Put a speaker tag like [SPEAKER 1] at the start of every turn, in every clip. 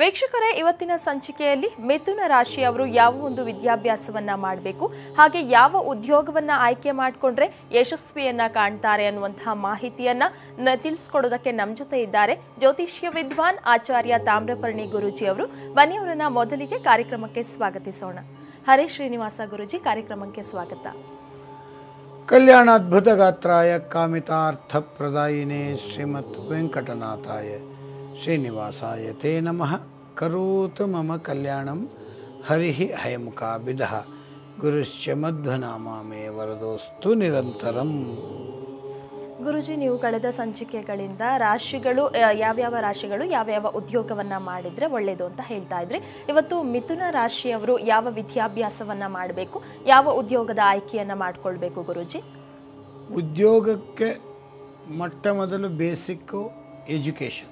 [SPEAKER 1] ವೀಕ್ಷಕರೇ ಇವತ್ತಿನ ಸಂಚಿಕೆಯಲ್ಲಿ ಮಿಥುನ ರಾಶಿಯವರು ಯಾವ ಒಂದು ವಿದ್ಯಾಭ್ಯಾಸವನ್ನ ಮಾಡಬೇಕು ಹಾಗೆ ಯಾವ ಉದ್ಯೋಗವನ್ನ ಆಯ್ಕೆ ಮಾಡಿಕೊಂಡ್ರೆ ಯಶಸ್ವಿಯನ್ನ ಕಾಣ್ತಾರೆ ಅನ್ನುವಂತಹ ಮಾಹಿತಿಯನ್ನ ನ- ತಿಳಿಸ್ಕೊಡೋದಕ್ಕೆ ನಮ್ಮ ಜೊತೆ ಇದ್ದಾರೆ ಜ್ಯೋತಿಷ್ಯ ವಿದ್ವಾನ್ ಆಚಾರ್ಯ ತಾಮ್ರಪರ್ಣಿ ಗುರೂಜಿ ಅವರು ಬನ್ನಿ ಅವರನ್ನ ಮೊದಲಿಗೆ ಕಾರ್ಯಕ್ರಮಕ್ಕೆ ಸ್ವಾಗತಿಸೋಣ ಹರೇ ಶ್ರೀನಿವಾಸ ಗುರೂಜಿ ಕಾರ್ಯಕ್ರಮಕ್ಕೆ ಸ್ವಾಗತ
[SPEAKER 2] ಕಲ್ಯಾಣಾದ್ಭುತಗಾತ್ರಾಯ ಕಾಮಿತಾರ್ಥಪ್ರದಾಯಿನೇ ಶ್ರೀಮತ್ ವೆಂಕಟನಾಥಾಯ ಶ್ರೀನಿವಾಸಾಯ ತೇ ನಮಃ ಕರೋತು ಮಮ ಕಲ್ಯಾಣಂ ಹರಿ ಹಯಮುಖಾಭಿಧ ಗುರುಶ್ಚ ಮಧ್ವನಾಮೇ ವರದೋಸ್ತು ನಿರಂತರಂ
[SPEAKER 1] ಗುರುಜಿ ನೀವು ಕಳೆದ ಸಂಚಿಕೆಗಳಿಂದ ರಾಶಿಗಳು ಆ, ಯಾವ್ಯಾವ ರಾಶಿಗಳು ಯಾವ್ಯಾವ ಉದ್ಯೋಗವನ್ನ ಮಾಡಿದ್ರೆ ಒಳ್ಳೇದು ಅಂತ ಹೇಳ್ತಾ ಇದ್ರಿ ಇವತ್ತು ಮಿಥುನ ರಾಶಿಯವರು ಯಾವ ವಿದ್ಯಾಭ್ಯಾಸವನ್ನ ಮಾಡಬೇಕು ಯಾವ ಉದ್ಯೋಗದ ಆಯ್ಕೆಯನ್ನ ಮಾಡ್ಕೊಳ್ಬೇಕು ಗುರುಜಿ
[SPEAKER 2] ಉದ್ಯೋಗಕ್ಕೆ ಮೊಟ್ಟ ಮೊದಲು ಬೇಸಿಕ್ಕು ಎಜುಕೇಷನ್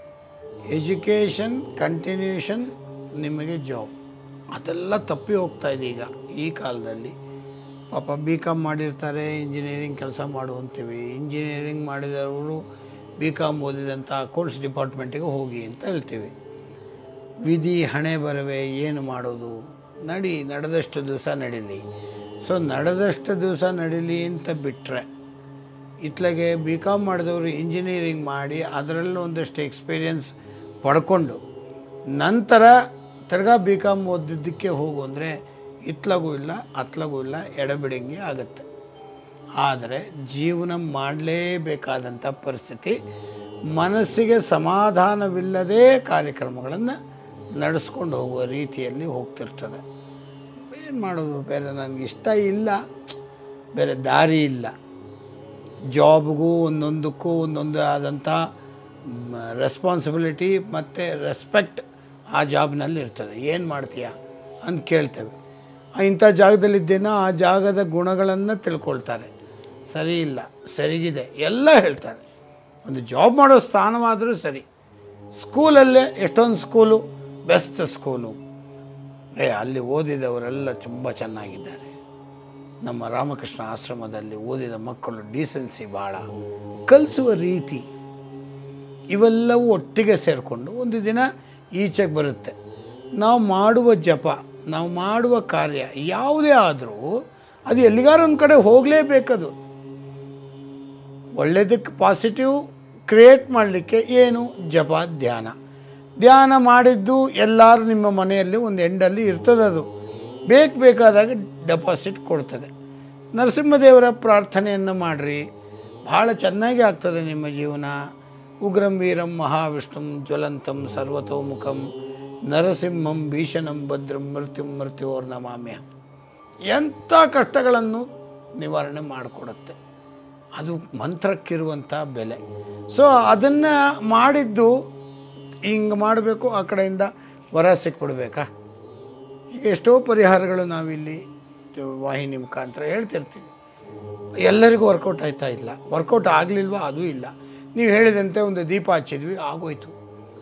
[SPEAKER 2] ಎಜುಕೇಷನ್ ಕಂಟಿನ್ಯೂಷನ್ ನಿಮಗೆ ಜಾಬ್ ಅದೆಲ್ಲ ತಪ್ಪಿ ಹೋಗ್ತಾ ಇದೆ ಈಗ ಈ ಕಾಲದಲ್ಲಿ ಪಾಪ ಬಿ ಕಾಮ್ ಮಾಡಿರ್ತಾರೆ ಇಂಜಿನಿಯರಿಂಗ್ ಕೆಲಸ ಮಾಡುವಂತೀವಿ ಇಂಜಿನಿಯರಿಂಗ್ ಮಾಡಿದವರು ಬಿ ಕಾಮ್ ಓದಿದಂಥ ಅಕೌಂಟ್ಸ್ ಡಿಪಾರ್ಟ್ಮೆಂಟಿಗೆ ಹೋಗಿ ಅಂತ ಹೇಳ್ತೀವಿ ವಿಧಿ ಹಣೆ ಬರವೆ ಏನು ಮಾಡೋದು ನಡಿ ನಡೆದಷ್ಟು ದಿವಸ ನಡೀಲಿ ಸೊ ನಡೆದಷ್ಟು ದಿವಸ ನಡೀಲಿ ಅಂತ ಬಿಟ್ಟರೆ ಇತ್ಲಾಗೆ ಬಿ ಕಾಮ್ ಮಾಡಿದವರು ಇಂಜಿನಿಯರಿಂಗ್ ಮಾಡಿ ಅದರಲ್ಲೂ ಒಂದಷ್ಟು ಎಕ್ಸ್ಪೀರಿಯನ್ಸ್ ಪಡ್ಕೊಂಡು ನಂತರ ತಿರ್ಗಾ ಬಿ ಕಾಮ್ ಓದಿದ್ದಕ್ಕೆ ಹೋಗು ಅಂದರೆ ಇತ್ಲಾಗೂ ಇಲ್ಲ ಅತ್ಲಾಗೂ ಇಲ್ಲ ಎಡಬಿಡಂಗೆ ಆಗುತ್ತೆ ಆದರೆ ಜೀವನ ಮಾಡಲೇಬೇಕಾದಂಥ ಪರಿಸ್ಥಿತಿ ಮನಸ್ಸಿಗೆ ಸಮಾಧಾನವಿಲ್ಲದೇ ಕಾರ್ಯಕ್ರಮಗಳನ್ನು ನಡೆಸ್ಕೊಂಡು ಹೋಗುವ ರೀತಿಯಲ್ಲಿ ಹೋಗ್ತಿರ್ತದೆ ಏನು ಮಾಡೋದು ಬೇರೆ ನನಗೆ ಇಷ್ಟ ಇಲ್ಲ ಬೇರೆ ದಾರಿ ಇಲ್ಲ ಜಾಬ್ಗೂ ಒಂದೊಂದಕ್ಕೂ ಒಂದೊಂದು ಆದಂಥ ರೆಸ್ಪಾನ್ಸಿಬಿಲಿಟಿ ಮತ್ತು ರೆಸ್ಪೆಕ್ಟ್ ಆ ಜಾಬ್ನಲ್ಲಿ ಇರ್ತದೆ ಏನು ಮಾಡ್ತೀಯ ಅಂತ ಕೇಳ್ತೇವೆ ಆ, ಇಂಥ ಜಾಗದಲ್ಲಿದ್ದೇನೋ ಆ ಜಾಗದ ಗುಣಗಳನ್ನು ತಿಳ್ಕೊಳ್ತಾರೆ ಸರಿ ಇಲ್ಲ ಸರಿಗಿದೆ ಎಲ್ಲ ಹೇಳ್ತಾರೆ ಒಂದು ಜಾಬ್ ಮಾಡೋ ಸ್ಥಾನವಾದರೂ ಸರಿ ಸ್ಕೂಲಲ್ಲೇ ಎಷ್ಟೊಂದು ಸ್ಕೂಲು ಬೆಸ್ಟ್ ಸ್ಕೂಲು ಏ ಅಲ್ಲಿ ಓದಿದವರೆಲ್ಲ ತುಂಬ ಚೆನ್ನಾಗಿದ್ದಾರೆ ನಮ್ಮ ರಾಮಕೃಷ್ಣ ಆಶ್ರಮದಲ್ಲಿ ಓದಿದ ಮಕ್ಕಳು ಡೀಸೆನ್ಸಿ ಭಾಳ ಕಲಿಸುವ ರೀತಿ ಇವೆಲ್ಲವೂ ಒಟ್ಟಿಗೆ ಸೇರಿಕೊಂಡು ಒಂದು ದಿನ ಈಚೆಗೆ ಬರುತ್ತೆ ನಾವು ಮಾಡುವ ಜಪ ನಾವು ಮಾಡುವ ಕಾರ್ಯ ಯಾವುದೇ ಆದರೂ ಅದು ಎಲ್ಲಿಗಾರ ಒಂದು ಕಡೆ ಹೋಗಲೇಬೇಕದು ಒಳ್ಳೆಯದಕ್ಕೆ ಪಾಸಿಟಿವ್ ಕ್ರಿಯೇಟ್ ಮಾಡಲಿಕ್ಕೆ ಏನು ಜಪ ಧ್ಯಾನ ಧ್ಯಾನ ಮಾಡಿದ್ದು ಎಲ್ಲರೂ ನಿಮ್ಮ ಮನೆಯಲ್ಲಿ ಒಂದು ಎಂಡಲ್ಲಿ ಇರ್ತದೆ ಅದು ಬೇಕು ಬೇಕಾದಾಗ ಡೆಪಾಸಿಟ್ ಕೊಡ್ತದೆ ನರಸಿಂಹದೇವರ ಪ್ರಾರ್ಥನೆಯನ್ನು ಮಾಡಿರಿ ಭಾಳ ಚೆನ್ನಾಗಿ ಆಗ್ತದೆ ನಿಮ್ಮ ಜೀವನ ಉಗ್ರಂ ವೀರಂ ಮಹಾವಿಷ್ಣುಂ ಜ್ವಲಂತಂ ಸರ್ವತೋಮುಖಂ ನರಸಿಂಹಂ ಭೀಷಣಂ ಭದ್ರಂ ಮೃತ್ಯುಂ ಮೃತ್ಯೋರ್ ನಮಾಮ್ಯ ಎಂಥ ಕಷ್ಟಗಳನ್ನು ನಿವಾರಣೆ ಮಾಡಿಕೊಡುತ್ತೆ ಅದು ಮಂತ್ರಕ್ಕಿರುವಂಥ ಬೆಲೆ ಸೊ ಅದನ್ನು ಮಾಡಿದ್ದು ಹಿಂಗೆ ಮಾಡಬೇಕು ಆ ಕಡೆಯಿಂದ ವರ ಸಿಕ್ಬಿಡ್ಬೇಕಾ ಈಗ ಎಷ್ಟೋ ಪರಿಹಾರಗಳು ನಾವಿಲ್ಲಿ ತ- ವಾಹಿನಿ ಮುಖಾಂತರ ಹೇಳ್ತಿರ್ತೀವಿ ಎಲ್ಲರಿಗೂ ವರ್ಕೌಟ್ ಆಯ್ತಾ ಇಲ್ಲ ವರ್ಕೌಟ್ ಆಗಲಿಲ್ವಾ ಅದೂ ಇಲ್ಲ ನೀವು ಹೇಳಿದಂತೆ ಒಂದು ದೀಪ ಹಚ್ಚಿದ್ವಿ ಆಗೋಯ್ತು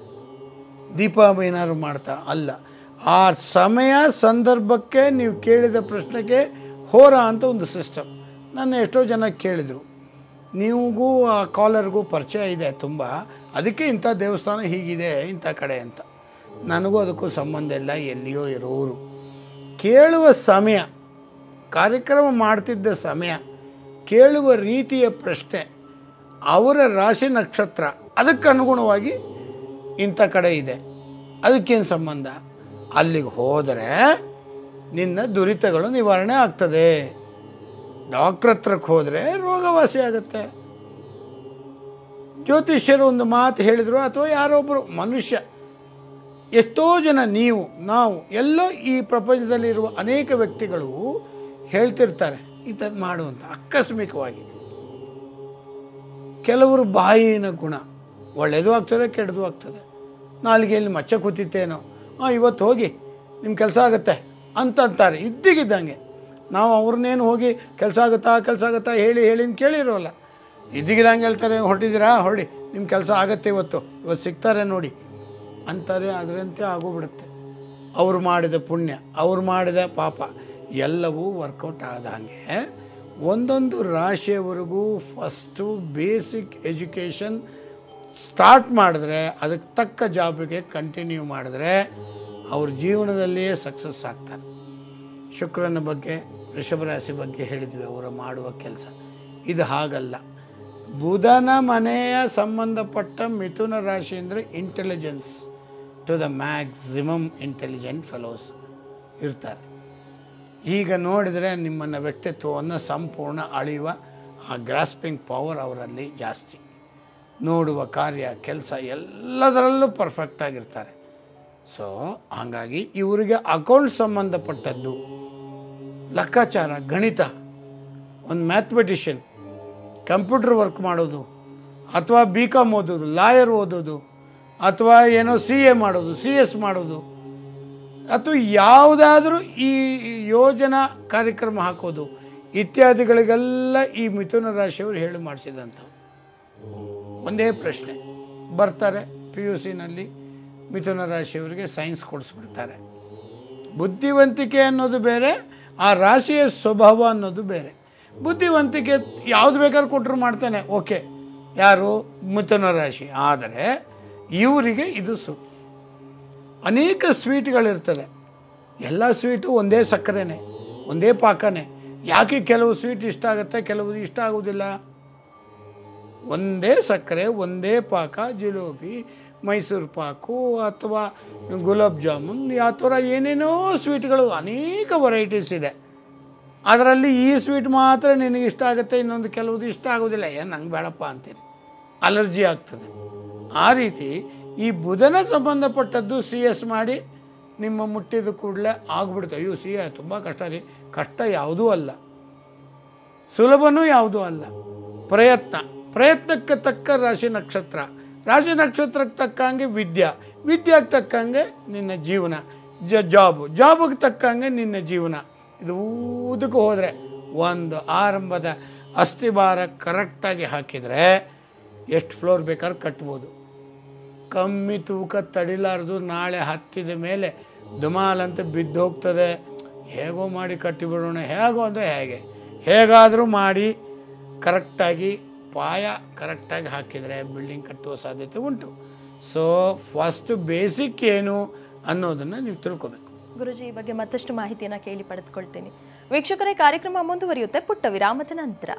[SPEAKER 2] ದೀಪ ಏನಾದ್ರು ಮಾಡ್ತಾ ಅಲ್ಲ ಆ ಸಮಯ ಸಂದರ್ಭಕ್ಕೆ ನೀವು ಕೇಳಿದ ಪ್ರಶ್ನೆಗೆ ಹೋರ ಅಂತ ಒಂದು ಸಿಸ್ಟಮ್ ನನ್ನ ಎಷ್ಟೋ ಜನ ಕೇಳಿದರು ನಿಮಗೂ ಆ ಕಾಲರ್ಗೂ ಪರಿಚಯ ಇದೆ ತುಂಬ ಅದಕ್ಕೆ ಇಂಥ ದೇವಸ್ಥಾನ ಹೀಗಿದೆ ಇಂಥ ಕಡೆ ಅಂತ ನನಗೂ ಅದಕ್ಕೂ ಸಂಬಂಧ ಇಲ್ಲ ಎಲ್ಲಿಯೋ ಇರೋರು ಕೇಳುವ ಸಮಯ ಕಾರ್ಯಕ್ರಮ ಮಾಡ್ತಿದ್ದ ಸಮಯ ಕೇಳುವ ರೀತಿಯ ಪ್ರಶ್ನೆ ಅವರ ರಾಶಿ ನಕ್ಷತ್ರ ಅದಕ್ಕೆ ಅನುಗುಣವಾಗಿ ಇಂಥ ಕಡೆ ಇದೆ ಅದಕ್ಕೇನು ಸಂಬಂಧ ಅಲ್ಲಿಗೆ ಹೋದರೆ ನಿನ್ನ ದುರಿತಗಳು ನಿವಾರಣೆ ಆಗ್ತದೆ ಡಾಕ್ಟ್ರ್ ಹತ್ರಕ್ಕೆ ಹೋದರೆ ರೋಗವಾಸಿ ಆಗುತ್ತೆ ಜ್ಯೋತಿಷ್ಯರು ಒಂದು ಮಾತು ಹೇಳಿದರು ಅಥವಾ ಯಾರೊಬ್ಬರು ಮನುಷ್ಯ ಎಷ್ಟೋ ಜನ ನೀವು ನಾವು ಎಲ್ಲೋ ಈ ಪ್ರಪಂಚದಲ್ಲಿರುವ ಅನೇಕ ವ್ಯಕ್ತಿಗಳು ಹೇಳ್ತಿರ್ತಾರೆ ಇಂಥದ್ದು ಮಾಡು ಅಂತ ಆಕಸ್ಮಿಕವಾಗಿ ಕೆಲವರು ಬಾಯಿನ ಗುಣ ಒಳ್ಳೆಯದು ಆಗ್ತದೆ ಕೆಟ್ಟದು ಆಗ್ತದೆ ನಾಲಿಗೆಯಲ್ಲಿ ಮಚ್ಚ ಕೂತಿತ್ತೇನೋ ಹಾಂ ಇವತ್ತು ಹೋಗಿ ನಿಮ್ಮ ಕೆಲಸ ಆಗುತ್ತೆ ಅಂತ ಅಂತಾರೆ ಇದ್ದಿಗಿದ್ದಂಗೆ ನಾವು ಅವ್ರನ್ನೇನು ಹೋಗಿ ಕೆಲಸ ಆಗುತ್ತಾ ಕೆಲಸ ಆಗುತ್ತಾ ಹೇಳಿ ಹೇಳಿ ಅಂತ ಕೇಳಿರೋಲ್ಲ ಇದ್ದಿಗಿದ್ದಂಗೆ ಹೇಳ್ತಾರೆ ಹೊರಟಿದ್ದೀರಾ ಹೊರಡಿ ನಿಮ್ಮ ಕೆಲಸ ಆಗುತ್ತೆ ಇವತ್ತು ಇವತ್ತು ಸಿಗ್ತಾರೆ ನೋಡಿ ಅಂತಾರೆ ಅದರಂತೆ ಆಗೋಗ್ಬಿಡುತ್ತೆ ಅವ್ರು ಮಾಡಿದ ಪುಣ್ಯ ಅವ್ರು ಮಾಡಿದ ಪಾಪ ಎಲ್ಲವೂ ವರ್ಕೌಟ್ ಆದಂಗೆ ಒಂದೊಂದು ರಾಶಿಯವರೆಗೂ ಫಸ್ಟು ಬೇಸಿಕ್ ಎಜುಕೇಷನ್ ಸ್ಟಾರ್ಟ್ ಮಾಡಿದ್ರೆ ಅದಕ್ಕೆ ತಕ್ಕ ಜಾಬಿಗೆ ಕಂಟಿನ್ಯೂ ಮಾಡಿದ್ರೆ ಅವ್ರ ಜೀವನದಲ್ಲಿಯೇ ಸಕ್ಸಸ್ ಆಗ್ತಾರೆ ಶುಕ್ರನ ಬಗ್ಗೆ ವೃಷಭ ರಾಶಿ ಬಗ್ಗೆ ಹೇಳಿದ್ವಿ ಅವರು ಮಾಡುವ ಕೆಲಸ ಇದು ಹಾಗಲ್ಲ ಬುಧನ ಮನೆಯ ಸಂಬಂಧಪಟ್ಟ ಮಿಥುನ ರಾಶಿ ಅಂದರೆ intelligence to the maximum intelligent fellows ಇರ್ತಾರೆ ಈಗ ನೋಡಿದರೆ ನಿಮ್ಮನ್ನು ವ್ಯಕ್ತಿತ್ವವನ್ನು ಸಂಪೂರ್ಣ ಅಳೆಯುವ ಆ ಗ್ರಾಸ್ಪಿಂಗ್ ಪವರ್ ಅವರಲ್ಲಿ ಜಾಸ್ತಿ ನೋಡುವ ಕಾರ್ಯ ಕೆಲಸ ಎಲ್ಲದರಲ್ಲೂ ಪರ್ಫೆಕ್ಟ್ ಆಗಿರ್ತಾರೆ ಸೊ ಹಾಗಾಗಿ ಇವರಿಗೆ ಅಕೌಂಟ್ ಸಂಬಂಧಪಟ್ಟದ್ದು ಲೆಕ್ಕಾಚಾರ ಗಣಿತ ಒಂದು ಮ್ಯಾಥಮೆಟಿಷಿಯನ್ ಕಂಪ್ಯೂಟರ್ ವರ್ಕ್ ಮಾಡೋದು ಅಥವಾ ಬಿ ಕಾಮ್ ಓದೋದು ಲಾಯರ್ ಓದೋದು ಅಥವಾ ಏನೋ ಸಿ ಎ ಮಾಡೋದು ಸಿ ಎಸ್ ಮಾಡೋದು ಅಥವಾ ಯಾವುದಾದ್ರೂ ಈ ಯೋಜನಾ ಕಾರ್ಯಕ್ರಮ ಹಾಕೋದು ಇತ್ಯಾದಿಗಳಿಗೆಲ್ಲ ಈ ಮಿಥುನ ರಾಶಿಯವರು ಹೇಳಿ ಮಾಡಿಸಿದಂಥವು ಒಂದೇ ಪ್ರಶ್ನೆ ಬರ್ತಾರೆ ಪಿ ಯು ಸಿನಲ್ಲಿ ಮಿಥುನ ರಾಶಿಯವರಿಗೆ ಸೈನ್ಸ್ ಕೊಡಿಸ್ಬಿಡ್ತಾರೆ ಬುದ್ಧಿವಂತಿಕೆ ಅನ್ನೋದು ಬೇರೆ ಆ ರಾಶಿಯ ಸ್ವಭಾವ ಅನ್ನೋದು ಬೇರೆ ಬುದ್ಧಿವಂತಿಕೆ ಯಾವುದು ಬೇಕಾದ್ರೂ ಕೊಟ್ಟರು ಮಾಡ್ತಾನೆ ಓಕೆ ಯಾರು ಮಿಥುನ ರಾಶಿ ಆದರೆ ಇವರಿಗೆ ಇದು ಸು ಅನೇಕ ಸ್ವೀಟ್ಗಳಿರ್ತದೆ ಎಲ್ಲ ಸ್ವೀಟು ಒಂದೇ ಸಕ್ಕರೆನೇ ಒಂದೇ ಪಾಕನೇ ಯಾಕೆ ಕೆಲವು ಸ್ವೀಟ್ ಇಷ್ಟ ಆಗುತ್ತೆ ಕೆಲವು ಇಷ್ಟ ಆಗೋದಿಲ್ಲ ಒಂದೇ ಸಕ್ಕರೆ ಒಂದೇ ಪಾಕ ಜಿಲೇಬಿ ಮೈಸೂರು ಪಾಕು ಅಥವಾ ಗುಲಾಬ್ ಜಾಮೂನ್ ಆ ಥರ ಏನೇನೋ ಸ್ವೀಟ್ಗಳು ಅನೇಕ ವೆರೈಟೀಸ್ ಇದೆ ಅದರಲ್ಲಿ ಈ ಸ್ವೀಟ್ ಮಾತ್ರ ನಿನಗೆ ಇಷ್ಟ ಆಗುತ್ತೆ ಇನ್ನೊಂದು ಕೆಲವುದು ಇಷ್ಟ ಆಗೋದಿಲ್ಲ ಏನು ನಂಗೆ ಬೇಡಪ್ಪ ಅಂತೀನಿ ಅಲರ್ಜಿ ಆಗ್ತದೆ ಆ ರೀತಿ ಈ ಬುಧನ ಸಂಬಂಧಪಟ್ಟದ್ದು ಸಿ ಎಸ್ ಮಾಡಿ ನಿಮ್ಮ ಮುಟ್ಟಿದ ಕೂಡಲೇ ಆಗ್ಬಿಡುತ್ತೆ ಅಯ್ಯೋ ಸಿ ಎ ತುಂಬ ಕಷ್ಟ ರೀ ಕಷ್ಟ ಯಾವುದೂ ಅಲ್ಲ ಸುಲಭನೂ ಯಾವುದೂ ಅಲ್ಲ ಪ್ರಯತ್ನ ಪ್ರಯತ್ನಕ್ಕೆ ತಕ್ಕ ರಾಶಿ ನಕ್ಷತ್ರ ರಾಶಿ ನಕ್ಷತ್ರಕ್ಕೆ ತಕ್ಕಂಗೆ ವಿದ್ಯಾ ವಿದ್ಯಾಕ್ಕೆ ತಕ್ಕಂಗೆ ನಿನ್ನ ಜೀವನ ಜ ಜಾಬು ಜಾಬಿಗೆ ತಕ್ಕಂಗೆ ನಿನ್ನ ಜೀವನ ಇದು ಊದಕ್ಕೆ ಹೋದರೆ ಒಂದು ಆರಂಭದ ಅಸ್ಥಿಭಾರ ಕರೆಕ್ಟಾಗಿ ಹಾಕಿದರೆ ಎಷ್ಟು ಫ್ಲೋರ್ ಬೇಕಾದ್ರೆ ಕಟ್ಬೋದು ಕಮ್ಮಿ ತೂಕ ತಡಿಲಾರ್ದು ನಾಳೆ ಹತ್ತಿದ ಮೇಲೆ ದುಮಾಲ್ ಅಂತ ಬಿದ್ದು ಹೋಗ್ತದೆ ಹೇಗೋ ಮಾಡಿ ಕಟ್ಟಿಬಿಡೋಣ ಹೇಗೋ ಅಂದರೆ ಹೇಗೆ ಹೇಗಾದರೂ ಮಾಡಿ ಕರೆಕ್ಟಾಗಿ ಪಾಯ ಕರೆಕ್ಟಾಗಿ ಹಾಕಿದರೆ ಬಿಲ್ಡಿಂಗ್ ಕಟ್ಟುವ ಸಾಧ್ಯತೆ ಉಂಟು ಸೊ ಫಸ್ಟ್ ಬೇಸಿಕ್ ಏನು ಅನ್ನೋದನ್ನು ನೀವು ತಿಳ್ಕೊಬೇಕು
[SPEAKER 1] ಗುರುಜಿ ಈ ಬಗ್ಗೆ ಮತ್ತಷ್ಟು ಮಾಹಿತಿಯನ್ನ ಕೇಳಿ ಪಡೆದುಕೊಳ್ತೀನಿ ವೀಕ್ಷಕರೇ ಕಾರ್ಯಕ್ರಮ ಮುಂದುವರಿಯುತ್ತೆ ಪುಟ್ಟ ವಿರಾಮದ ನಂತರ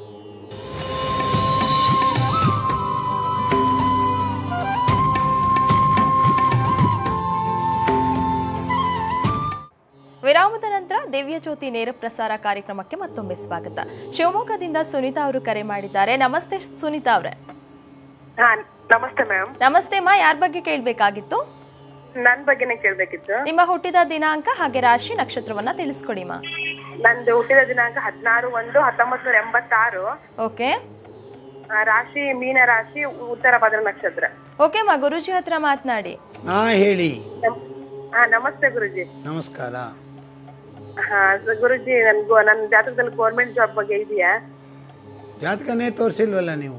[SPEAKER 1] ವಿರಾಮದ ನಂತರ ದಿವ್ಯ ಜ್ಯೋತಿ ನೇರ ಪ್ರಸಾರ ಕಾರ್ಯಕ್ರಮಕ್ಕೆ ಮತ್ತೊಮ್ಮೆ ಸ್ವಾಗತ ಶಿವಮೊಗ್ಗದಿಂದ ಸುನೀತಾ ಅವರು ಕರೆ ಮಾಡಿದ್ದಾರೆ ನಮಸ್ತೆ ಸುನೀತಾ ಅವರೇ
[SPEAKER 3] ಹಾ ನಮಸ್ತೆ ಮ್ಯಾಮ್
[SPEAKER 1] ನಮಸ್ತೆ ಮಾ ಯಾರ ಬಗ್ಗೆ ಕೇಳಬೇಕಾಗಿತ್ತು
[SPEAKER 3] ನನ್ ಬಗ್ಗೆನೇ ಕೇಳ್ಬೇಕಿತ್ತು
[SPEAKER 1] ನಿಮ್ಮ ಹುಟ್ಟಿದ ದಿನಾಂಕ ಹಾಗೆ ರಾಶಿ ನಕ್ಷತ್ರವನ್ನ ತಿಳಿಸ್ಕೊಡಿ ಮಾ
[SPEAKER 3] ನಂದು ಹುಟ್ಟಿದ ದಿನಾಂಕ ಹದಿನಾರು ಒಂದು ಹತ್ತೊಂಬತ್ ನೂರ ಎಂಬತ್ತಾರು
[SPEAKER 1] ಓಕೆ
[SPEAKER 3] ಆ, ರಾಶಿ ಮೀನ ರಾಶಿ ಉತ್ತರ ಭದ್ರ ನಕ್ಷತ್ರ
[SPEAKER 1] ಓಕೆ ಮಾ ಗುರುಜಿ ಹತ್ರ ಮಾತನಾಡಿ
[SPEAKER 2] ಹಾಂ ಹೇಳಿ
[SPEAKER 3] ನಮ್- ಹಾ ನಮಸ್ತೆ ಗುರುಜಿ
[SPEAKER 2] ನಮಸ್ಕಾರ
[SPEAKER 3] ಹಾ ಸ- ಗುರುಜಿ ನನ್ಗೂ ನನ್ನ ಜಾತಕದಲ್ಲಿ ಗೌರ್ಮೆಂಟ್ ಜಾಬ್ ಬಗ್ಗೆ ಇದೆಯಾ
[SPEAKER 2] ಜಾತಕನೇ ತೋರಿಸಿಲ್ವಲ್ಲ ನೀವು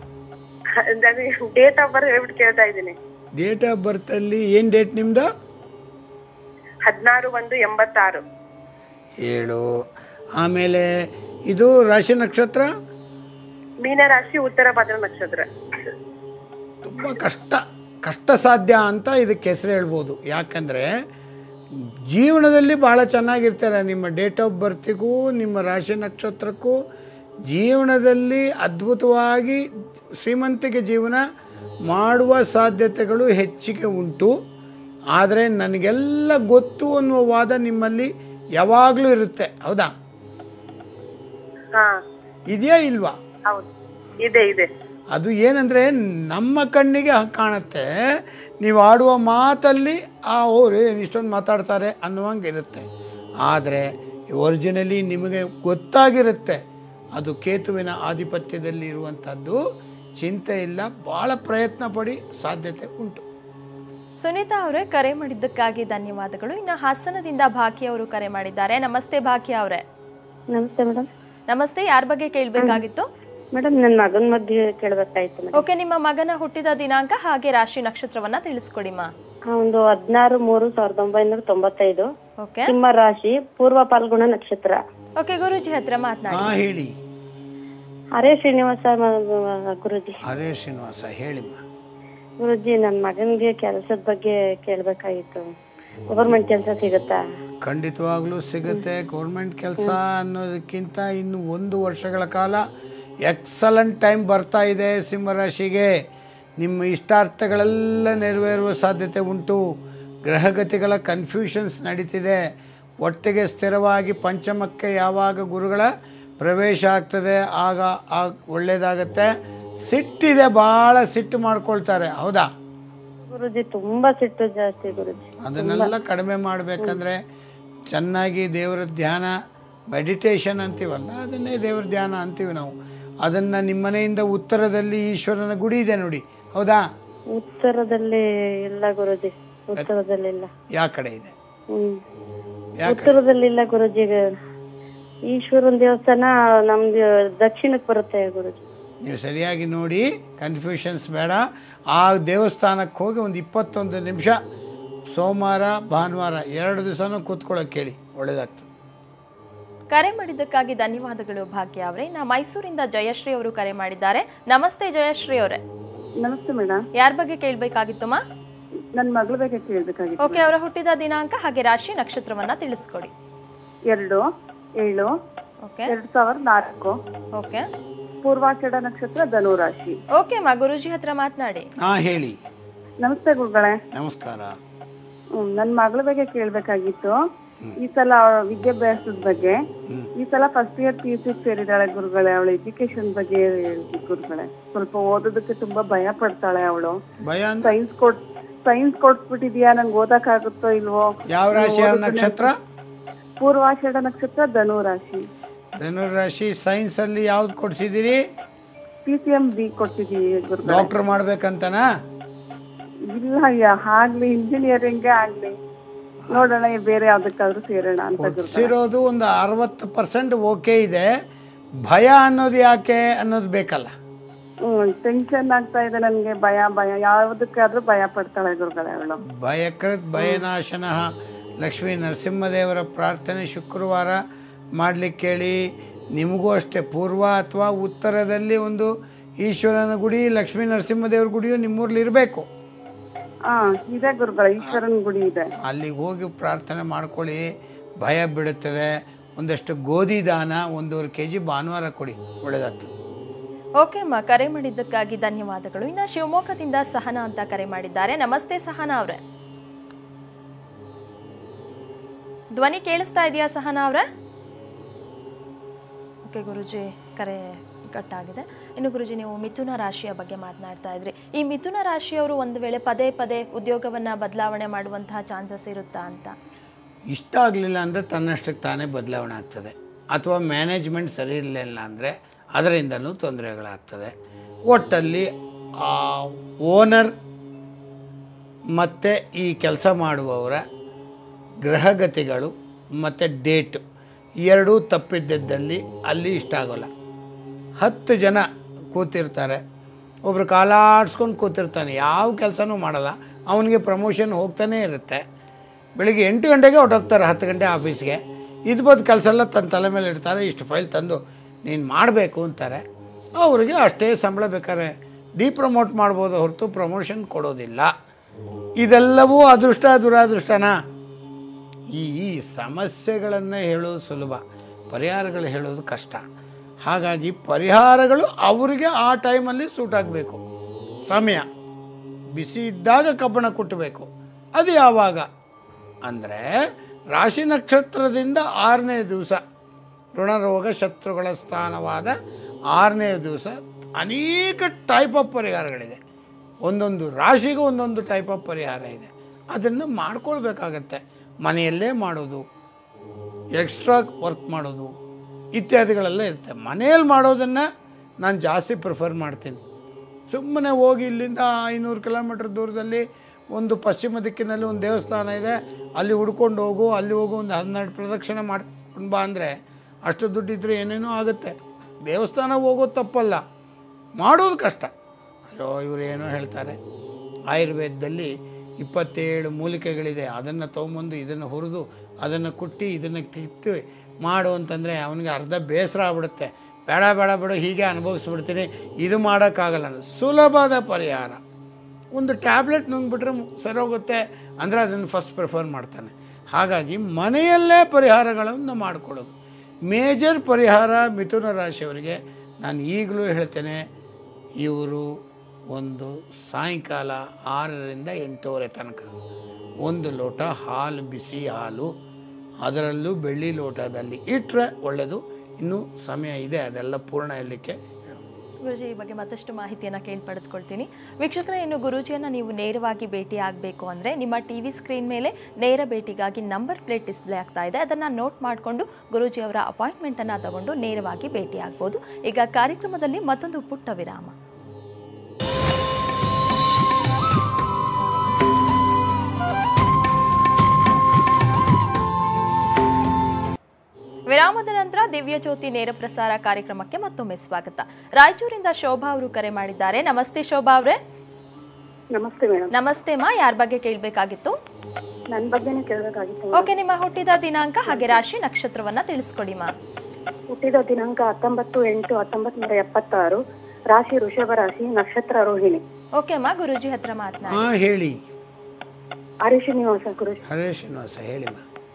[SPEAKER 3] ಡೇಟ್ ಆಫ್ ಬರ್ತ್ ಹೇಳ್ಬಿಟ್ಟು ಕೇಳ್ತಾ ಇದ್ದೀನಿ
[SPEAKER 2] ಡೇಟ್ ಆಫ್ ಬರ್ತಲ್ಲಿ ಏನು ಡೇಟ್ ನಿಮ್ಮದು
[SPEAKER 3] ಹದಿನಾರು ಒಂದು ಎಂಬತ್ತಾರು
[SPEAKER 2] ಏಳು ಆಮೇಲೆ ಇದು ರಾಶಿ ನಕ್ಷತ್ರ
[SPEAKER 3] ಮೀನ ರಾಶಿ ಉತ್ತರ ಭದ್ರ ನಕ್ಷತ್ರ
[SPEAKER 2] ತುಂಬ ಕಷ್ಟ ಕಷ್ಟ ಸಾಧ್ಯ ಅಂತ ಇದಕ್ಕೆ ಹೆಸರು ಹೇಳ್ಬೋದು ಯಾಕಂದರೆ ಜೀವನದಲ್ಲಿ ಭಾಳ ಚೆನ್ನಾಗಿರ್ತಾರೆ ನಿಮ್ಮ ಡೇಟ್ ಆಫ್ ಬರ್ತಿಗೂ ನಿಮ್ಮ ರಾಶಿ ನಕ್ಷತ್ರಕ್ಕೂ ಜೀವನದಲ್ಲಿ ಅದ್ಭುತವಾಗಿ ಶ್ರೀಮಂತಿಕೆ ಜೀವನ ಮಾಡುವ ಸಾಧ್ಯತೆಗಳು ಹೆಚ್ಚಿಗೆ ಉಂಟು ಆದರೆ ನನಗೆಲ್ಲ ಗೊತ್ತು ಅನ್ನುವ ವಾದ ನಿಮ್ಮಲ್ಲಿ ಯಾವಾಗಲೂ ಇರುತ್ತೆ ಹೌದಾ
[SPEAKER 3] ಹಾ
[SPEAKER 2] ಇದೆಯಾ ಇಲ್ವಾ
[SPEAKER 3] ಹೌದು ಇದೆ ಇದೆ
[SPEAKER 2] ಅದು ಏನಂದರೆ ನಮ್ಮ ಕಣ್ಣಿಗೆ ಹಾಗ್ ಕಾಣುತ್ತೆ ನೀವು ಆಡುವ ಮಾತಲ್ಲಿ ಆ ಅವ್ರು ಏನು ಇಷ್ಟೊಂದು ಮಾತಾಡ್ತಾರೆ ಅನ್ನುವಂಗೆ ಇರುತ್ತೆ ಆದರೆ ಒರಿಜಿನಲಿ ನಿಮಗೆ ಗೊತ್ತಾಗಿರುತ್ತೆ ಅದು ಕೇತುವಿನ ಆಧಿಪತ್ಯದಲ್ಲಿ ಇರುವಂಥದ್ದು ಚಿಂತೆ ಇಲ್ಲ ಭಾಳ ಪ್ರಯತ್ನ ಪಡಿ ಸಾಧ್ಯತೆ ಉಂಟು
[SPEAKER 1] ಸುನೀತಾ ಅವರೇ ಕರೆ ಮಾಡಿದ್ದಕ್ಕಾಗಿ ಧನ್ಯವಾದಗಳು ಇನ್ನು ಹಾಸನದಿಂದ ಭಾಗ್ಯ ಅವರು ಕರೆ ಮಾಡಿದ್ದಾರೆ ನಮಸ್ತೆ ಭಾಗ್ಯ ಅವರೇ
[SPEAKER 4] ನಮಸ್ತೆ ಮೇಡಮ್
[SPEAKER 1] ನಮಸ್ತೆ ಯಾರ ಬಗ್ಗೆ ಕೇಳಬೇಕಾಗಿತ್ತು
[SPEAKER 4] ಮೇಡಮ್ ನನ್ನ ಮಗನ ಮದುವೆ ಕೇಳಬೇಕಾಯ್ತು ಮೇಡಮ್
[SPEAKER 1] ಓಕೆ ನಿಮ್ಮ ಮಗನ ಹುಟ್ಟಿದ ದಿನಾಂಕ ಹಾಗೆ ರಾಶಿ ನಕ್ಷತ್ರವನ್ನ ತಿಳಿಸ್ಕೊಡಿ ಮಾ
[SPEAKER 4] ಒಂದು ಹದಿನಾರು ಮೂರು ಸಾವಿರದ ಒಂಬೈನೂರ ತೊಂಬತ್ತೈದು
[SPEAKER 1] ಓಕೆ
[SPEAKER 4] ಸಿಂಹ ರಾಶಿ ಪೂರ್ವ ಪಾಲ್ಗುಣ ನಕ್ಷತ್ರ
[SPEAKER 1] ಓಕೆ ಗುರುಜಿ ಹತ್ರ ಮಾತನಾಡಿ
[SPEAKER 2] ಹಾಂ ಹೇಳಿ
[SPEAKER 4] ಹರೇ ಶ್ರೀನಿವಾಸ ಮ- ಗುರುಜಿ
[SPEAKER 2] ಹರೇ ಶ್ರೀನಿವಾಸ ಹೇಳಿಮ್ಮ
[SPEAKER 4] ಗುರುಜಿ ನನ್ನ ಮಗನಿಗೆ ಕೆಲಸದ ಬಗ್ಗೆ ಕೇಳಬೇಕಾಗಿತ್ತು ಗೌರ್ಮೆಂಟ್ ಕೆಲಸ ಸಿಗುತ್ತಾ
[SPEAKER 2] ಖಂಡಿತವಾಗ್ಲೂ ಸಿಗುತ್ತೆ ಗೌರ್ಮೆಂಟ್ ಕೆಲಸ ಅನ್ನೋದಕ್ಕಿಂತ ಇನ್ನು ಒಂದು ವರ್ಷಗಳ ಕಾಲ ಎಕ್ಸಲೆಂಟ್ ಟೈಮ್ ಬರ್ತಾ ಇದೆ ಸಿಂಹರಾಶಿಗೆ ನಿಮ್ಮ ಇಷ್ಟಾರ್ಥಗಳೆಲ್ಲ ನೆರವೇರುವ ಸಾಧ್ಯತೆ ಉಂಟು ಗ್ರಹಗತಿಗಳ ಕನ್ಫ್ಯೂಷನ್ಸ್ ನಡೀತಿದೆ ಒಟ್ಟಿಗೆ ಸ್ಥಿರವಾಗಿ ಪಂಚಮಕ್ಕೆ ಯಾವಾಗ ಗುರುಗಳ ಪ್ರವೇಶ ಆಗ್ತದೆ ಆಗ ಆಗ ಒಳ್ಳೆಯದಾಗತ್ತೆ ಸಿಟ್ಟಿದೆ ಭಾಳ ಸಿಟ್ಟು ಮಾಡ್ಕೊಳ್ತಾರೆ ಹೌದಾ
[SPEAKER 4] ಗುರುಜಿ ತುಂಬಾ ಸಿಟ್ಟು ಜಾಸ್ತಿ ಗುರುಜಿ
[SPEAKER 2] ಅದನ್ನೆಲ್ಲ ಕಡಿಮೆ ಮಾಡಬೇಕಂದ್ರೆ ಚೆನ್ನಾಗಿ ದೇವರ ಧ್ಯಾನ ಮೆಡಿಟೇಷನ್ ಅಂತೀವಲ್ಲ ಅದನ್ನೇ ದೇವರ ಧ್ಯಾನ ಅಂತೀವಿ ನಾವು ಅದನ್ನು ನಿಮ್ಮನೆಯಿಂದ ಉತ್ತರದಲ್ಲಿ ಈಶ್ವರನ ಗುಡಿ ಇದೆ ನೋಡಿ ಹೌದಾ
[SPEAKER 4] ಉತ್ತರದಲ್ಲಿ ಇಲ್ಲ ಗುರುಜಿ ಉತ್ತರದಲ್ಲಿಲ್ಲ
[SPEAKER 2] ಯಾವ ಕಡೆ ಇದೆ
[SPEAKER 4] ಹ್ಮ್
[SPEAKER 2] ಯಾಕೆ
[SPEAKER 4] ಉತ್ತರದಲ್ಲಿಲ್ಲ ಗುರುಜಿ ಈಶ್ವರನ್ ದೇವಸ್ಥಾನ ನಮ್ದು ದಕ್ಷಿಣಕ್ಕೆ ಬರುತ್ತೆ ಗುರುಜಿ
[SPEAKER 2] ನೀವು ಸರಿಯಾಗಿ ನೋಡಿ ಕನ್ಫ್ಯೂಷನ್ಸ್ ಬೇಡ ಆ ದೇವಸ್ಥಾನಕ್ಕೆ ಹೋಗಿ ಒಂದು ಇಪ್ಪತ್ತೊಂದು ನಿಮಿಷ ಸೋಮವಾರ ಭಾನುವಾರ ಎರಡು ದಿವಸನೂ ಕೂತ್ಕೊಳ್ಳೋಕೆ ಕೇಳಿ ಒಳ್ಳೆಯದಾಗ್ತದೆ
[SPEAKER 1] ಕರೆ ಮಾಡಿದ್ದಕ್ಕಾಗಿ ಧನ್ಯವಾದಗಳು ಭಾಗ್ಯ ಅವರೇ ನಾ ಮೈಸೂರಿಂದ ಜಯಶ್ರೀ ಅವರು ಕರೆ ಮಾಡಿದ್ದಾರೆ ನಮಸ್ತೆ ಜಯಶ್ರೀ ಅವರೇ
[SPEAKER 5] ನಮಸ್ತೆ ಮೇಡಮ್
[SPEAKER 1] ಯಾರ ಬಗ್ಗೆ ಕೇಳಬೇಕಾಗಿತ್ತಮ್ಮ
[SPEAKER 5] ನನ್ನ ಮಗಳ ಬಗ್ಗೆ ಕೇಳಬೇಕಾಗಿತ್ತು
[SPEAKER 1] ಓಕೆ ಅವರ ಹುಟ್ಟಿದ ದಿನಾಂಕ ಹಾಗೆ ರಾಶಿ ನಕ್ಷತ್ರವನ್ನ ತಿಳಿಸ್ಕೊಡಿ
[SPEAKER 5] ಎರಡು ಏಳು
[SPEAKER 1] ಓಕೆ
[SPEAKER 5] ಎರಡ್ ಸಾವಿರದ ನಾಲ್ಕು
[SPEAKER 1] ಓಕೆ
[SPEAKER 5] ಪೂರ್ವಾಷಾಢ ನಕ್ಷತ್ರ ಧನುರಾಶಿ
[SPEAKER 1] ಓಕೆ ಮಾ ಗುರುಜಿ ಹತ್ರ ಮಾತನಾಡಿ
[SPEAKER 2] ಹಾಂ ಹೇಳಿ
[SPEAKER 5] ನಮಸ್ತೆ ಗುರುಗಳೇ
[SPEAKER 2] ನಮಸ್ಕಾರ
[SPEAKER 5] ಹ್ಮ್ ನನ್ನ ಮಗಳ ಬಗ್ಗೆ ಕೇಳಬೇಕಾಗಿತ್ತು ಈ ಸಲ ವಿದ್ಯಾಭ್ಯಾಸದ ಬಗ್ಗೆ ಈ ಸಲ first year P U C ಸೇರಿದಾಳೆ ಗುರುಗಳೇ ಅವಳ ಎಜುಕೇಶನ್ ಬಗ್ಗೆ ಹೇಳ್ತಿ ಗುರುಗಳೇ ಸ್ವಲ್ಪ ಓದೋದಕ್ಕೆ ತುಂಬಾ ಭಯ ಪಡ್ತಾಳೆ ಅವಳು
[SPEAKER 2] ಭಯ ಅಂದ್ರೆ
[SPEAKER 5] ಸೈನ್ಸ್ ಕೊಟ್ ಸೈನ್ಸ್ ಕೊಟ್ಬಿಟ್ಟಿದ್ಯಾ ನಂಗೆ ಓದಕ್ಕಾಗುತ್ತೋ ಇಲ್ವೋ
[SPEAKER 2] ಯಾವ ರಾಶಿ ಯಾವ ನಕ್ಷತ್ರ
[SPEAKER 5] ಪೂರ್ವಾಷಾಢ ನಕ್ಷತ್ರ ಧನುರಾಶಿ
[SPEAKER 2] ಧನುರಾಶಿ ಸೈನ್ಸಲ್ಲಿ ಯಾವ್ದು ಕೊಡ್ಸಿದ್ದೀರಿ
[SPEAKER 5] ಪಿ ಸಿ ಎಂ ಬಿ ಕೊಟ್ಟಿದ್ದೀವಿ ಗುರುಗಳೇ
[SPEAKER 2] ಡಾಕ್ಟರ್ ಮಾಡ್ಬೇಕಂತನಾ
[SPEAKER 5] ಇಲ್ಲ ಅಯ್ಯ ಆಗ್ಲಿ ಇಂಜಿನಿಯರಿಂಗ್ ಆಗ್ಲಿ ನೋಡೋಣ ಬೇರೆ ಯಾವ್ದಕ್ಕಾದ್ರೂ ಸೇರೋಣ ಅಂತ ಗುರು
[SPEAKER 2] ಕೊಡ್ಸಿರೋದು ಒಂದು ಅರವತ್ತು ಪರ್ಸೆಂಟ್ ಓಕೆ ಇದೆ ಭಯ ಅನ್ನೋದು ಯಾಕೆ ಅನ್ನೋದು ಬೇಕಲ್ಲ
[SPEAKER 5] ಹ್ಮ್ ಟೆನ್ಷನ್ ಆಗ್ತಾ ಇದೆ ನನ್ಗೆ ಭಯ ಭಯ ಯಾವ್ದಕ್ಕಾದ್ರೂ ಭಯ ಪಡ್ತಾಳೆ ಗುರುಗಳೇ ಅವಳು
[SPEAKER 2] ಭಯಕೃತ್ ಭಯನಾಶನಃ ಲಕ್ಷ್ಮೀ ನರಸಿಂಹದೇವರ ಪ್ರಾರ್ಥನೆ ಶುಕ್ರವಾರ ಮಾಡಲಿಕ್ಕೆ ಹೇಳಿ ನಿಮಗೂ ಅಷ್ಟೇ ಪೂರ್ವ ಅಥವಾ ಉತ್ತರದಲ್ಲಿ ಒಂದು ಈಶ್ವರನ ಗುಡಿ ಲಕ್ಷ್ಮೀ ನರಸಿಂಹದೇವ್ರ ಗುಡಿಯು ನಿಮ್ಮೂರಲ್ಲಿ ಇರಬೇಕು
[SPEAKER 5] ಹಾ ಇದೆ ಗುರುಗಳ ಈಶ್ವರನ್ ಗುಡಿ ಇದೆ
[SPEAKER 2] ಅಲ್ಲಿಗೆ ಹೋಗಿ ಪ್ರಾರ್ಥನೆ ಮಾಡ್ಕೊಳ್ಳಿ ಭಯ ಬಿಡುತ್ತದೆ ಒಂದಷ್ಟು ಗೋಧಿ ದಾನ ಒಂದೂವರೆ ಕೆ ಜಿ ಭಾನುವಾರ ಕೊಡಿ ಒಳ್ಳೆಯದಾಗ್ತದೆ
[SPEAKER 1] ಓಕೆ ಅಮ್ಮ ಕರೆ ಮಾಡಿದ್ದಕ್ಕಾಗಿ ಧನ್ಯವಾದಗಳು ಇನ್ನು ಶಿವಮೊಗ್ಗದಿಂದ ಸಹನಾ ಅಂತ ಕರೆ ಮಾಡಿದ್ದಾರೆ ನಮಸ್ತೆ ಸಹನಾ ಅವರೇ ಧ್ವನಿ ಕೇಳಿಸ್ತಾ ಇದೆಯಾ ಸಹನಾ ಅವರೇ ಓಕೆ ಗುರುಜಿ ಕರೆ ಕಟ್ಟಾಗಿದೆ ಇನ್ನು ಗುರುಜಿ ನೀವು ಮಿಥುನ ರಾಶಿಯ ಬಗ್ಗೆ ಮಾತನಾಡ್ತಾ ಇದ್ರಿ ಈ ಮಿಥುನ ರಾಶಿಯವರು ಒಂದು ವೇಳೆ ಪದೇ ಪದೇ ಉದ್ಯೋಗವನ್ನ ಬದಲಾವಣೆ ಮಾಡುವಂತಹ ಚಾನ್ಸಸ್ ಇರುತ್ತಾ ಅಂತ
[SPEAKER 2] ಇಷ್ಟ ಆಗಲಿಲ್ಲ ಅಂದರೆ ತನ್ನಷ್ಟಕ್ಕೆ ತಾನೇ ಬದಲಾವಣೆ ಆಗ್ತದೆ ಅಥವಾ ಮ್ಯಾನೇಜ್ಮೆಂಟ್ ಸರಿ ಇರಲಿಲ್ಲ ಅಂದರೆ ಅದರಿಂದಲೂ ತೊಂದರೆಗಳಾಗ್ತದೆ ಒಟ್ಟಲ್ಲಿ ಓನರ್ ಮತ್ತು ಈ ಕೆಲಸ ಮಾಡುವವರ ಗ್ರಹಗತಿಗಳು ಮತ್ತು ಡೇಟು ಎರಡೂ ತಪ್ಪಿದ್ದಲ್ಲಿ ಅಲ್ಲಿ ಇಷ್ಟ ಆಗೋಲ್ಲ ಹತ್ತು ಜನ ಕೂತಿರ್ತಾರೆ ಒಬ್ರು ಕಾಲಾಡ್ಸ್ಕೊಂಡು ಕೂತಿರ್ತಾನೆ ಯಾವ ಕೆಲಸನೂ ಮಾಡಲ್ಲ ಅವನಿಗೆ ಪ್ರಮೋಷನ್ ಹೋಗ್ತಾನೇ ಇರುತ್ತೆ ಬೆಳಿಗ್ಗೆ ಎಂಟು ಗಂಟೆಗೆ ಹೊರಟೋಗ್ತಾರೆ ಹತ್ತು ಗಂಟೆ ಆಫೀಸ್ಗೆ ಇದು ಬಂದು ಕೆಲಸ ಎಲ್ಲ ತನ್ನ ತಲೆ ಮೇಲೆ ಇಡ್ತಾರೆ ಇಷ್ಟು ಫೈಲ್ ತಂದು ನೀನು ಮಾಡಬೇಕು ಅಂತಾರೆ ಅವರಿಗೆ ಅಷ್ಟೇ ಸಂಬಳ ಬೇಕಾದ್ರೆ ಡಿಪ್ರಮೋಟ್ ಮಾಡ್ಬೋದು ಹೊರತು ಪ್ರಮೋಷನ್ ಕೊಡೋದಿಲ್ಲ ಇದೆಲ್ಲವೂ ಅದೃಷ್ಟ ದುರಾದೃಷ್ಟನಾ ಈ ಈ ಸಮಸ್ಯೆಗಳನ್ನು ಹೇಳೋದು ಸುಲಭ ಪರಿಹಾರಗಳು ಹೇಳೋದು ಕಷ್ಟ ಹಾಗಾಗಿ ಪರಿಹಾರಗಳು ಅವರಿಗೆ ಆ ಟೈಮಲ್ಲಿ ಸೂಟ್ ಆಗಬೇಕು ಸಮಯ ಬಿಸಿ ಇದ್ದಾಗ ಕಬ್ಬಣ ಕುಟ್ಟಬೇಕು ಅದು ಯಾವಾಗ ಅಂದರೆ ರಾಶಿ ನಕ್ಷತ್ರದಿಂದ ಆರನೇ ದಿವಸ ಋಣರೋಗ ಶತ್ರುಗಳ ಸ್ಥಾನವಾದ ಆರನೇ ದಿವಸ ಅನೇಕ ಟೈಪ್ ಆಫ್ ಪರಿಹಾರಗಳಿದೆ ಒಂದೊಂದು ರಾಶಿಗೂ ಒಂದೊಂದು ಟೈಪ್ ಆಫ್ ಪರಿಹಾರ ಇದೆ ಅದನ್ನು ಮಾಡ್ಕೊಳ್ಬೇಕಾಗತ್ತೆ ಮನೆಯಲ್ಲೇ ಮಾಡೋದು ಎಕ್ಸ್ಟ್ರಾ ವರ್ಕ್ ಮಾಡೋದು ಇತ್ಯಾದಿಗಳೆಲ್ಲ ಇರುತ್ತೆ ಮನೆಯಲ್ಲಿ ಮಾಡೋದನ್ನು ನಾನು ಜಾಸ್ತಿ ಪ್ರಿಫರ್ ಮಾಡ್ತೀನಿ ಸುಮ್ಮನೆ ಹೋಗಿ ಇಲ್ಲಿಂದ ಐನೂರು ಕಿಲೋಮೀಟ್ರ್ ದೂರದಲ್ಲಿ ಒಂದು ಪಶ್ಚಿಮ ದಿಕ್ಕಿನಲ್ಲಿ ಒಂದು ದೇವಸ್ಥಾನ ಇದೆ ಅಲ್ಲಿ ಹುಡ್ಕೊಂಡು ಹೋಗು ಅಲ್ಲಿ ಹೋಗು ಒಂದು ಹನ್ನೆರಡು ಪ್ರದಕ್ಷಿಣೆ ಮಾಡ್ಕೊಂಡು ಬಾ ಅಂದರೆ ಅಷ್ಟು ದುಡ್ಡಿದ್ರೆ ಏನೇನೋ ಆಗುತ್ತೆ ದೇವಸ್ಥಾನ ಹೋಗೋದು ತಪ್ಪಲ್ಲ ಮಾಡೋದು ಕಷ್ಟ ಅಯ್ಯೋ ಇವರು ಏನೋ ಹೇಳ್ತಾರೆ ಆಯುರ್ವೇದದಲ್ಲಿ ಇಪ್ಪತ್ತೇಳು ಮೂಲಿಕೆಗಳಿದೆ ಅದನ್ನು ತೊಗೊಂಬಂದು ಇದನ್ನು ಹುರಿದು ಅದನ್ನು ಕುಟ್ಟಿ ಇದನ್ನು ಕಿತ್ತು ಮಾಡು ಅಂತಂದರೆ ಅವನಿಗೆ ಅರ್ಧ ಬೇಸರ ಆಗ್ಬಿಡುತ್ತೆ ಬೇಡ ಬೇಡ ಬಿಡು ಹೀಗೆ ಅನುಭವಿಸ್ಬಿಡ್ತೀನಿ ಇದು ಮಾಡೋಕ್ಕಾಗಲ್ಲ ಸುಲಭದ ಪರಿಹಾರ ಒಂದು ಟ್ಯಾಬ್ಲೆಟ್ ನುಂಗ್ಬಿಟ್ರೆ ಮು- ಸರೋಗುತ್ತೆ ಅಂದರೆ ಅದನ್ನು ಫಸ್ಟ್ ಪ್ರಿಫರ್ ಮಾಡ್ತಾನೆ ಹಾಗಾಗಿ ಮನೆಯಲ್ಲೇ ಪರಿಹಾರಗಳನ್ನು ಮಾಡಿಕೊಳ್ಳೋದು ಮೇಜರ್ ಪರಿಹಾರ ಮಿಥುನ ರಾಶಿಯವರಿಗೆ ನಾನು ಈಗಲೂ ಹೇಳ್ತೇನೆ ಇವರು ಒಂದು ಸಾಯಂಕಾಲ ಆರರಿಂದ ಎಂಟೂವರೆ ತನಕ ಒಂದು ಲೋಟ ಹಾಲು ಬಿಸಿ ಹಾಲು ಅದರಲ್ಲೂ ಬೆಳ್ಳಿ ಲೋಟದಲ್ಲಿ ಇಟ್ಟರೆ ಒಳ್ಳೆಯದು ಇನ್ನೂ ಸಮಯ ಇದೆ ಅದೆಲ್ಲ ಪೂರ್ಣ ಇರಲಿಕ್ಕೆ
[SPEAKER 1] ಗುರುಜಿ ಈ ಬಗ್ಗೆ ಮತ್ತಷ್ಟು ಮಾಹಿತಿಯನ್ನು ಕೇಳಿ ಪಡೆದುಕೊಳ್ತೀನಿ ವೀಕ್ಷಕರೇ ಇನ್ನು ಗುರೂಜಿಯನ್ನು ನೀವು ನೇರವಾಗಿ ಭೇಟಿ ಆಗಬೇಕು ಅಂದರೆ ನಿಮ್ಮ ಟಿ ವಿ ಸ್ಕ್ರೀನ್ ಮೇಲೆ ನೇರ ಭೇಟಿಗಾಗಿ ನಂಬರ್ ಪ್ಲೇಟ್ ಡಿಸ್ಪ್ಲೇ ಆಗ್ತಾ ಇದೆ ಅದನ್ನು ನೋಟ್ ಮಾಡಿಕೊಂಡು ಗುರೂಜಿ ಅವರ ಅಪಾಯಿಂಟ್ಮೆಂಟನ್ನು ತಗೊಂಡು ನೇರವಾಗಿ ಭೇಟಿ ಆಗ್ಬೋದು ಈಗ ಕಾರ್ಯಕ್ರಮದಲ್ಲಿ ಮತ್ತೊಂದು ಪುಟ್ಟ ವಿರಾಮ ವಿರಾಮದ ನಂತರ ದಿವ್ಯ ಜ್ಯೋತಿ ನೇರ ಪ್ರಸಾರ ಕಾರ್ಯಕ್ರಮಕ್ಕೆ ಮತ್ತೊಮ್ಮೆ ಸ್ವಾಗತ ರಾಯಚೂರಿಂದ ಶೋಭಾ ಅವರು ಕರೆ ಮಾಡಿದ್ದಾರೆ ನಮಸ್ತೆ ಶೋಭಾ ಅವರೇ
[SPEAKER 5] ನಮಸ್ತೆ ಮೇಡಮ್
[SPEAKER 1] ನಮಸ್ತೆ ಮಾ ಯಾರ ಬಗ್ಗೆ ಕೇಳಬೇಕಾಗಿತ್ತು
[SPEAKER 5] ನನ್ನ ಬಗ್ಗೆನೇ ಕೇಳಬೇಕಾಗಿತ್ತು
[SPEAKER 1] ಓಕೆ ನಿಮ್ಮ ಹುಟ್ಟಿದ ದಿನಾಂಕ ಹಾಗೆ ರಾಶಿ ನಕ್ಷತ್ರವನ್ನ ತಿಳಿಸ್ಕೊಡಿ ಮಾ
[SPEAKER 5] ಹುಟ್ಟಿದ ದಿನಾಂಕ ಹತ್ತೊಂಬತ್ತು ಎಂಟು ಹತ್ತೊಂಬತ್ತು ನೂರ ಎಪ್ಪತ್ತಾರು ರಾಶಿ ವೃಷಭ ರಾಶಿ ನಕ್ಷತ್ರ ರೋಹಿಣಿ
[SPEAKER 1] ಓಕೆ ಮಾ ಗುರುಜಿ ಹತ್ರ ಮಾತನಾಡಿ
[SPEAKER 2] ಹಾಂ ಹೇಳಿ
[SPEAKER 5] ಹರಿ ಶ್ರೀನಿವಾಸ ಗುರುಜಿ
[SPEAKER 2] ಹರೇ ಶ್ರೀನಿವಾಸ ಹೇಳಿಮ್ಮ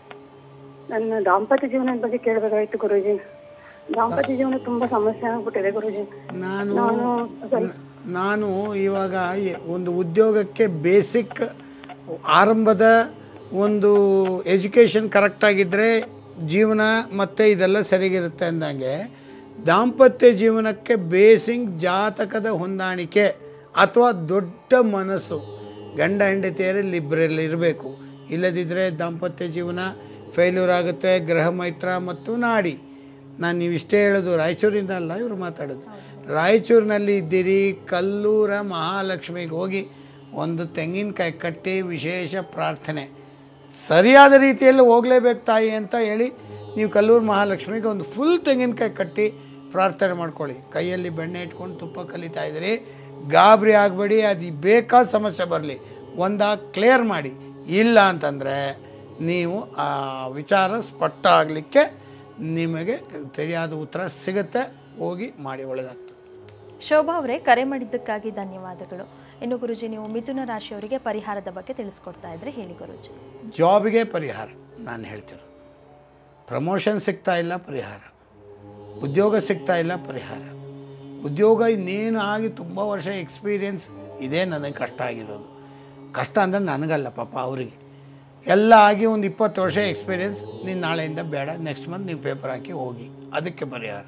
[SPEAKER 5] ನನ್ನ ದಾಂಪತ್ಯ ಜೀವನದ ಬಗ್ಗೆ ಕೇಳಬೇಕಾಗಿತ್ತು ಗುರುಜಿ ದಾಂಪತ್ಯ ಜೀವನ ತುಂಬಾ ಸಮಸ್ಯೆ ಆಗ್ಬಿಟ್ಟಿದೆ ಗುರುಜಿ
[SPEAKER 2] ನಾನು
[SPEAKER 5] ನಾನು ಸ್ವಲ್ಪ
[SPEAKER 2] ನಾನು ಇವಾಗ ಎ- ಒಂದು ಉದ್ಯೋಗಕ್ಕೆ ಬೇಸಿಕ್ ಆರಂಭದ ಒಂದು ಎಜುಕೇಷನ್ ಕರೆಕ್ಟಾಗಿದ್ದರೆ ಜೀವನ ಮತ್ತು ಇದೆಲ್ಲ ಸರಿಗಿರುತ್ತೆ ಅಂದಂಗೆ ದಾಂಪತ್ಯ ಜೀವನಕ್ಕೆ ಬೇಸಿಂಗ್ ಜಾತಕದ ಹೊಂದಾಣಿಕೆ ಅಥವಾ ದೊಡ್ಡ ಮನಸ್ಸು ಗಂಡ ಹೆಂಡತಿಯರಲ್ಲಿ ಇಬ್ಬರಲ್ಲಿ ಇರಬೇಕು ಇಲ್ಲದಿದ್ದರೆ ದಾಂಪತ್ಯ ಜೀವನ ಫೇಲ್ಯೂರ್ ಆಗುತ್ತೆ ಗ್ರಹ ಮೈತ್ರ ಮತ್ತು ನಾಡಿ ನಾನು ನೀವು ಇಷ್ಟೇ ಹೇಳೋದು ರಾಯಚೂರಿಂದ ಅಲ್ಲ ಇವರು ಮಾತಾಡೋದು ರಾಯಚೂರಿನಲ್ಲಿ ಇದ್ದೀರಿ ಕಲ್ಲೂರ ಮಹಾಲಕ್ಷ್ಮಿಗೆ ಹೋಗಿ ಒಂದು ತೆಂಗಿನಕಾಯಿ ಕಟ್ಟಿ ವಿಶೇಷ ಪ್ರಾರ್ಥನೆ ಸರಿಯಾದ ರೀತಿಯಲ್ಲಿ ಹೋಗಲೇಬೇಕು ತಾಯಿ ಅಂತ ಹೇಳಿ ನೀವು ಕಲ್ಲೂರು ಮಹಾಲಕ್ಷ್ಮಿಗೆ ಒಂದು ಫುಲ್ ತೆಂಗಿನಕಾಯಿ ಕಟ್ಟಿ ಪ್ರಾರ್ಥನೆ ಮಾಡ್ಕೊಳ್ಳಿ ಕೈಯಲ್ಲಿ ಬೆಣ್ಣೆ ಇಟ್ಕೊಂಡು ತುಪ್ಪ ಕಲಿತಾ ಇದ್ದೀರಿ ಗಾಬರಿ ಆಗಬೇಡಿ ಅದು ಬೇಕಾದ ಸಮಸ್ಯೆ ಬರಲಿ ಒಂದಾ ಕ್ಲಿಯರ್ ಮಾಡಿ ಇಲ್ಲ ಅಂತಂದರೆ ನೀವು ಆ ವಿಚಾರ ಸ್ಪಷ್ಟ ಆಗಲಿಕ್ಕೆ ನಿಮಗೆ ಸರಿಯಾದ ಉತ್ತರ ಸಿಗುತ್ತೆ ಹೋಗಿ ಮಾಡಿ ಒಳ್ಳೆಯದಾಗ್ತದೆ
[SPEAKER 1] ಶೋಭಾ ಅವರೇ ಕರೆ ಮಾಡಿದ್ದಕ್ಕಾಗಿ ಧನ್ಯವಾದಗಳು ಇನ್ನು ಗುರುಜಿ ನೀವು ಮಿಥುನ ರಾಶಿಯವರಿಗೆ ಪರಿಹಾರದ ಬಗ್ಗೆ ತಿಳಿಸ್ಕೊಡ್ತಾ ಇದ್ರೆ ಹೇಳಿ ಗುರುಜಿ
[SPEAKER 2] ಜಾಬಿಗೆ ಪರಿಹಾರ ನಾನು ಹೇಳ್ತಿರೋದು ಪ್ರಮೋಷನ್ ಸಿಗ್ತಾ ಇಲ್ಲ ಪರಿಹಾರ ಉದ್ಯೋಗ ಸಿಗ್ತಾ ಇಲ್ಲ ಪರಿಹಾರ ಉದ್ಯೋಗ ಇನ್ನೇನು ಆಗಿ ತುಂಬ ವರ್ಷ ಎಕ್ಸ್ಪೀರಿಯೆನ್ಸ್ ಇದೇ ನನಗೆ ಕಷ್ಟ ಆಗಿರೋದು ಕಷ್ಟ ಅಂದರೆ ನನಗಲ್ಲ ಪಾಪ ಅವರಿಗೆ ಎಲ್ಲ ಆಗಿ ಒಂದು ಇಪ್ಪತ್ತು ವರ್ಷ ಎಕ್ಸ್ಪೀರಿಯೆನ್ಸ್ ನೀನು ನಾಳೆಯಿಂದ ಬೇಡ ನೆಕ್ಸ್ಟ್ ಮಂತ್ ನೀವು ಪೇಪರ್ ಹಾಕಿ ಹೋಗಿ ಅದಕ್ಕೆ ಪರಿಹಾರ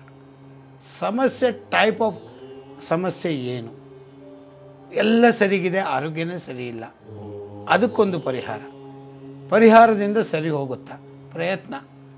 [SPEAKER 2] ಸಮಸ್ಯೆ ಟೈಪ್ ಆಫ್ ಸಮಸ್ಯೆ ಏನು ಎಲ್ಲ ಸರಿಗಿದೆ ಆರೋಗ್ಯನೇ ಸರಿ ಇಲ್ಲ ಅದಕ್ಕೊಂದು ಪರಿಹಾರ ಪರಿಹಾರದಿಂದ ಸರಿ ಹೋಗುತ್ತಾ ಪ್ರಯತ್ನ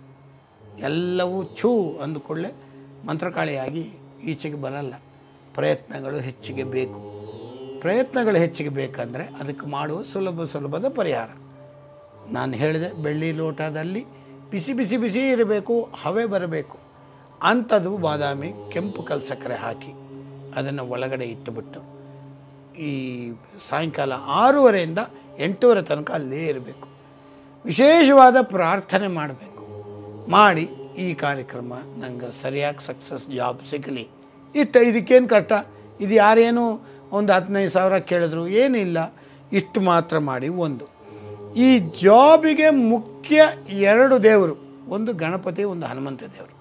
[SPEAKER 2] ಎಲ್ಲವೂ ಛೂ ಅಂದುಕೊಳ್ಳೆ ಮಂತ್ರಕಾಳಿಯಾಗಿ ಈಚೆಗೆ ಬರಲ್ಲ ಪ್ರಯತ್ನಗಳು ಹೆಚ್ಚಿಗೆ ಬೇಕು ಪ್ರಯತ್ನಗಳು ಹೆಚ್ಚಿಗೆ ಬೇಕಂದರೆ ಅದಕ್ಕೆ ಮಾಡುವ ಸುಲಭ ಸುಲಭದ ಪರಿಹಾರ ನಾನು ಹೇಳಿದೆ ಬೆಳ್ಳಿ ಲೋಟದಲ್ಲಿ ಬಿಸಿ ಬಿಸಿ ಬಿಸಿ ಇರಬೇಕು ಹವೆ ಬರಬೇಕು ಅಂಥದ್ದು ಬಾದಾಮಿ ಕೆಂಪು ಕಲ್ ಸಕ್ಕರೆ ಹಾಕಿ ಅದನ್ನು ಒಳಗಡೆ ಇಟ್ಟುಬಿಟ್ಟು ಈ ಸಾಯಂಕಾಲ ಆರೂವರೆಯಿಂದ ಎಂಟೂವರೆ ತನಕ ಅಲ್ಲೇ ಇರಬೇಕು ವಿಶೇಷವಾದ ಪ್ರಾರ್ಥನೆ ಮಾಡಬೇಕು ಮಾಡಿ ಈ ಕಾರ್ಯಕ್ರಮ ನಂಗೆ ಸರಿಯಾಗಿ ಸಕ್ಸಸ್ ಜಾಬ್ ಸಿಗಲಿ ಇಟ್ಟು ಇದಕ್ಕೇನು ಕಷ್ಟ ಇದು ಯಾರೇನು ಒಂದು ಹದಿನೈದು ಸಾವಿರ ಕೇಳಿದ್ರು ಏನಿಲ್ಲ ಇಷ್ಟು ಮಾತ್ರ ಮಾಡಿ ಒಂದು ಈ ಜಾಬಿಗೆ ಮುಖ್ಯ ಎರಡು ದೇವರು ಒಂದು ಗಣಪತಿ ಒಂದು ಹನುಮಂತ ದೇವರು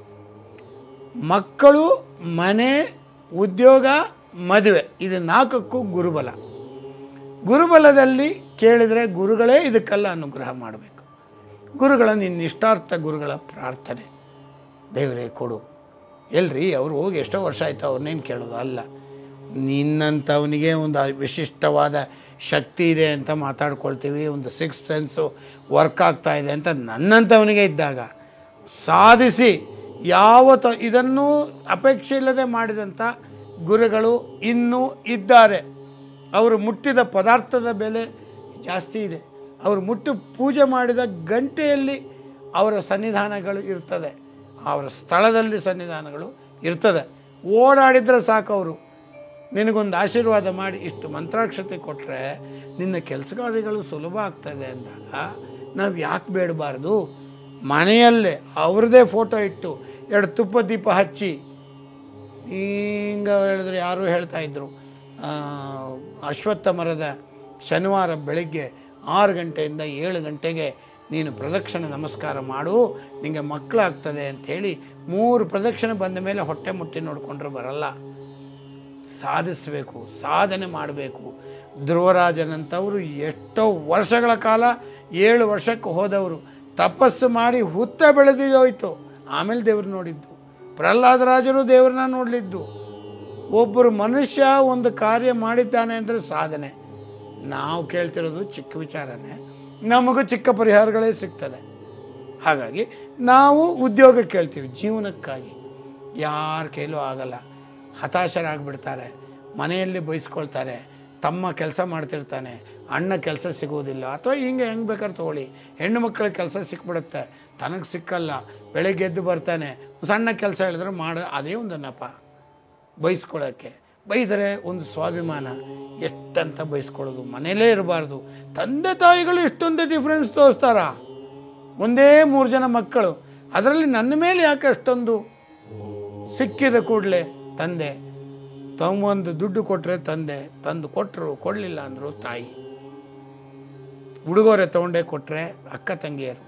[SPEAKER 2] ಮಕ್ಕಳು ಮನೆ ಉದ್ಯೋಗ ಮದುವೆ ಇದು ನಾಲ್ಕಕ್ಕೂ ಗುರುಬಲ ಗುರುಬಲದಲ್ಲಿ ಕೇಳಿದರೆ ಗುರುಗಳೇ ಇದಕ್ಕೆಲ್ಲ ಅನುಗ್ರಹ ಮಾಡಬೇಕು ಗುರುಗಳ ನಿನ್ನ ಇಷ್ಟಾರ್ಥ ಗುರುಗಳ ಪ್ರಾರ್ಥನೆ ದೇವರೇ ಕೊಡು ಎಲ್ರಿ ಅವ್ರು ಹೋಗಿ ಎಷ್ಟೋ ವರ್ಷ ಆಯ್ತು ಅವ್ರನ್ನೇನು ಕೇಳೋದು ಅಲ್ಲ ನಿನ್ನಂಥವನಿಗೆ ಒಂದು ವಿಶಿಷ್ಟವಾದ ಶಕ್ತಿ ಇದೆ ಅಂತ ಮಾತಾಡ್ಕೊಳ್ತೀವಿ ಒಂದು ಸಿಕ್ಸ್ ಸೆನ್ಸು ವರ್ಕ್ ಆಗ್ತಾ ಇದೆ ಅಂತ ನನ್ನಂಥವನಿಗೆ ಇದ್ದಾಗ ಸಾಧಿಸಿ ಯಾವ ತ ಇದನ್ನೂ ಅಪೇಕ್ಷೆ ಇಲ್ಲದೆ ಮಾಡಿದಂಥ ಗುರುಗಳು ಇನ್ನೂ ಇದ್ದಾರೆ ಅವರು ಮುಟ್ಟಿದ ಪದಾರ್ಥದ ಬೆಲೆ ಜಾಸ್ತಿ ಇದೆ ಅವರು ಮುಟ್ಟು ಪೂಜೆ ಮಾಡಿದ ಗಂಟೆಯಲ್ಲಿ ಅವರ ಸನ್ನಿಧಾನಗಳು ಇರ್ತದೆ ಅವರ ಸ್ಥಳದಲ್ಲಿ ಸನ್ನಿಧಾನಗಳು ಇರ್ತದೆ ಓಡಾಡಿದರೆ ಸಾಕು ಅವರು ನಿನಗೊಂದು ಆಶೀರ್ವಾದ ಮಾಡಿ ಇಷ್ಟು ಮಂತ್ರಾಕ್ಷತೆ ಕೊಟ್ಟರೆ ನಿನ್ನ ಕೆಲಸ ಕಾರ್ಯಗಳು ಸುಲಭ ಆಗ್ತದೆ ಅಂದಾಗ ನಾವು ಯಾಕೆ ಬೇಡಬಾರ್ದು ಮನೆಯಲ್ಲೇ ಅವ್ರದ್ದೇ ಫೋಟೋ ಇಟ್ಟು ಎರಡು ತುಪ್ಪ ದೀಪ ಹಚ್ಚಿ ಹಿಂಗೆ ಹೇಳಿದ್ರೆ ಯಾರು ಹೇಳ್ತಾ ಇದ್ರು ಆ, ಅಶ್ವತ್ಥ ಮರದ ಶನಿವಾರ ಬೆಳಿಗ್ಗೆ ಆರು ಗಂಟೆಯಿಂದ ಏಳು ಗಂಟೆಗೆ ನೀನು ಪ್ರದಕ್ಷಿಣೆ ನಮಸ್ಕಾರ ಮಾಡು ನಿಮಗೆ ಮಕ್ಕಳಾಗ್ತದೆ ಅಂಥೇಳಿ ಮೂರು ಪ್ರದಕ್ಷಿಣೆ ಬಂದ ಮೇಲೆ ಹೊಟ್ಟೆ ಮುಟ್ಟಿ ನೋಡಿಕೊಂಡ್ರೆ ಬರಲ್ಲ ಸಾಧಿಸಬೇಕು ಸಾಧನೆ ಮಾಡಬೇಕು ಧ್ರುವರಾಜನಂಥವರು ಎಷ್ಟೋ ವರ್ಷಗಳ ಕಾಲ ಏಳು ವರ್ಷಕ್ಕೆ ಹೋದವರು ತಪಸ್ಸು ಮಾಡಿ ಹುತ್ತ ಬೆಳೆದಿದ್ದೋಯ್ತು ಆಮೇಲೆ ದೇವ್ರು ನೋಡಿದ್ದು ಪ್ರಹ್ಲಾದರಾಜರು ದೇವ್ರನ್ನ ನೋಡಲಿದ್ದು ಒಬ್ಬರು ಮನುಷ್ಯ ಒಂದು ಕಾರ್ಯ ಮಾಡಿದ್ದಾನೆ ಅಂದರೆ ಸಾಧನೆ ನಾವು ಕೇಳ್ತಿರೋದು ಚಿಕ್ಕ ವಿಚಾರನೇ ನಮಗೂ ಚಿಕ್ಕ ಪರಿಹಾರಗಳೇ ಸಿಗ್ತದೆ ಹಾಗಾಗಿ ನಾವು ಉದ್ಯೋಗ ಕೇಳ್ತೀವಿ ಜೀವನಕ್ಕಾಗಿ ಯಾರ ಕೈಲೂ ಆಗಲ್ಲ ಹತಾಶರಾಗ್ಬಿಡ್ತಾರೆ ಮನೆಯಲ್ಲಿ ಬೈಸ್ಕೊಳ್ತಾರೆ ತಮ್ಮ ಕೆಲಸ ಮಾಡ್ತಿರ್ತಾನೆ ಅಣ್ಣ ಕೆಲಸ ಸಿಗೋದಿಲ್ಲ ಅಥವಾ ಹಿಂಗೆ ಹೆಂಗೆ ಬೇಕಾದ್ರೆ ತೊಗೊಳ್ಳಿ ಹೆಣ್ಣು ಮಕ್ಕಳಿಗೆ ಕೆಲಸ ಸಿಕ್ಬಿಡುತ್ತೆ ತನಗೆ ಸಿಕ್ಕಲ್ಲ ಬೆಳಗ್ಗೆ ಎದ್ದು ಬರ್ತಾನೆ ಸಣ್ಣ ಕೆಲಸ ಹೇಳಿದ್ರೆ ಮಾಡ ಅದೇ ಒಂದು ನೆಪ ಬೈಸ್ಕೊಳ್ಳೋಕ್ಕೆ ಬೈದರೆ ಒಂದು ಸ್ವಾಭಿಮಾನ ಎಷ್ಟಂತ ಬೈಸ್ಕೊಳ್ಳೋದು ಮನೇಲೇ ಇರಬಾರ್ದು ತಂದೆ ತಾಯಿಗಳು ಇಷ್ಟೊಂದು ಡಿಫ್ರೆನ್ಸ್ ತೋರಿಸ್ತಾರ ಒಂದೇ ಮೂರು ಜನ ಮಕ್ಕಳು ಅದರಲ್ಲಿ ನನ್ನ ಮೇಲೆ ಯಾಕೆ ಅಷ್ಟೊಂದು ಸಿಕ್ಕಿದ ಕೂಡಲೇ ತಂದೆ ತಮ್ಮೊಂದು ದುಡ್ಡು ಕೊಟ್ಟರೆ ತಂದೆ ತಂದು ಕೊಟ್ಟರು ಕೊಡಲಿಲ್ಲ ಅಂದರು ತಾಯಿ ಉಡುಗೊರೆ ತಗೊಂಡೇ ಕೊಟ್ಟರೆ ಅಕ್ಕ ತಂಗಿಯರು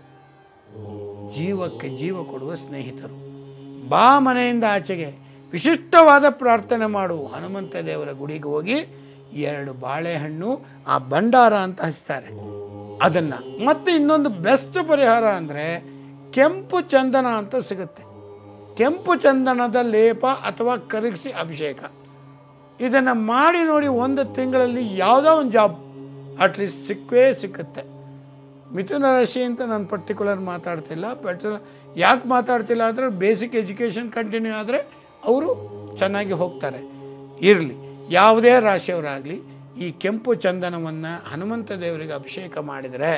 [SPEAKER 2] ಜೀವಕ್ಕೆ ಜೀವ ಕೊಡುವ ಸ್ನೇಹಿತರು ಬಾ ಮನೆಯಿಂದ ಆಚೆಗೆ ವಿಶಿಷ್ಟವಾದ ಪ್ರಾರ್ಥನೆ ಮಾಡು ಹನುಮಂತ ದೇವರ ಗುಡಿಗೆ ಹೋಗಿ ಎರಡು ಬಾಳೆಹಣ್ಣು ಆ ಭಂಡಾರ ಅಂತ ಹಚ್ತಾರೆ ಅದನ್ನು ಮತ್ತು ಇನ್ನೊಂದು ಬೆಸ್ಟ್ ಪರಿಹಾರ ಅಂದರೆ ಕೆಂಪು ಚಂದನ ಅಂತ ಸಿಗುತ್ತೆ ಕೆಂಪು ಚಂದನದ ಲೇಪ ಅಥವಾ ಕರಗಿಸಿ ಅಭಿಷೇಕ ಇದನ್ನು ಮಾಡಿ ನೋಡಿ ಒಂದು ತಿಂಗಳಲ್ಲಿ ಯಾವುದೋ ಒಂದು ಜಾಬ್ ಅಟ್ಲೀಸ್ಟ್ ಸಿಕ್ಕೇ ಸಿಕ್ಕುತ್ತೆ ಮಿಥುನ ರಾಶಿ ಅಂತ ನಾನು ಪರ್ಟಿಕ್ಯುಲರ್ ಮಾತಾಡ್ತಿಲ್ಲ ಬಟ್ ಯಾಕೆ ಮಾತಾಡ್ತಿಲ್ಲ ಅಂದರೆ ಬೇಸಿಕ್ ಎಜುಕೇಷನ್ ಕಂಟಿನ್ಯೂ ಆದರೆ ಅವರು ಚೆನ್ನಾಗಿ ಹೋಗ್ತಾರೆ ಇರಲಿ ಯಾವುದೇ ರಾಶಿಯವರಾಗಲಿ ಈ ಕೆಂಪು ಚಂದನವನ್ನು ಹನುಮಂತ ದೇವರಿಗೆ ಅಭಿಷೇಕ ಮಾಡಿದರೆ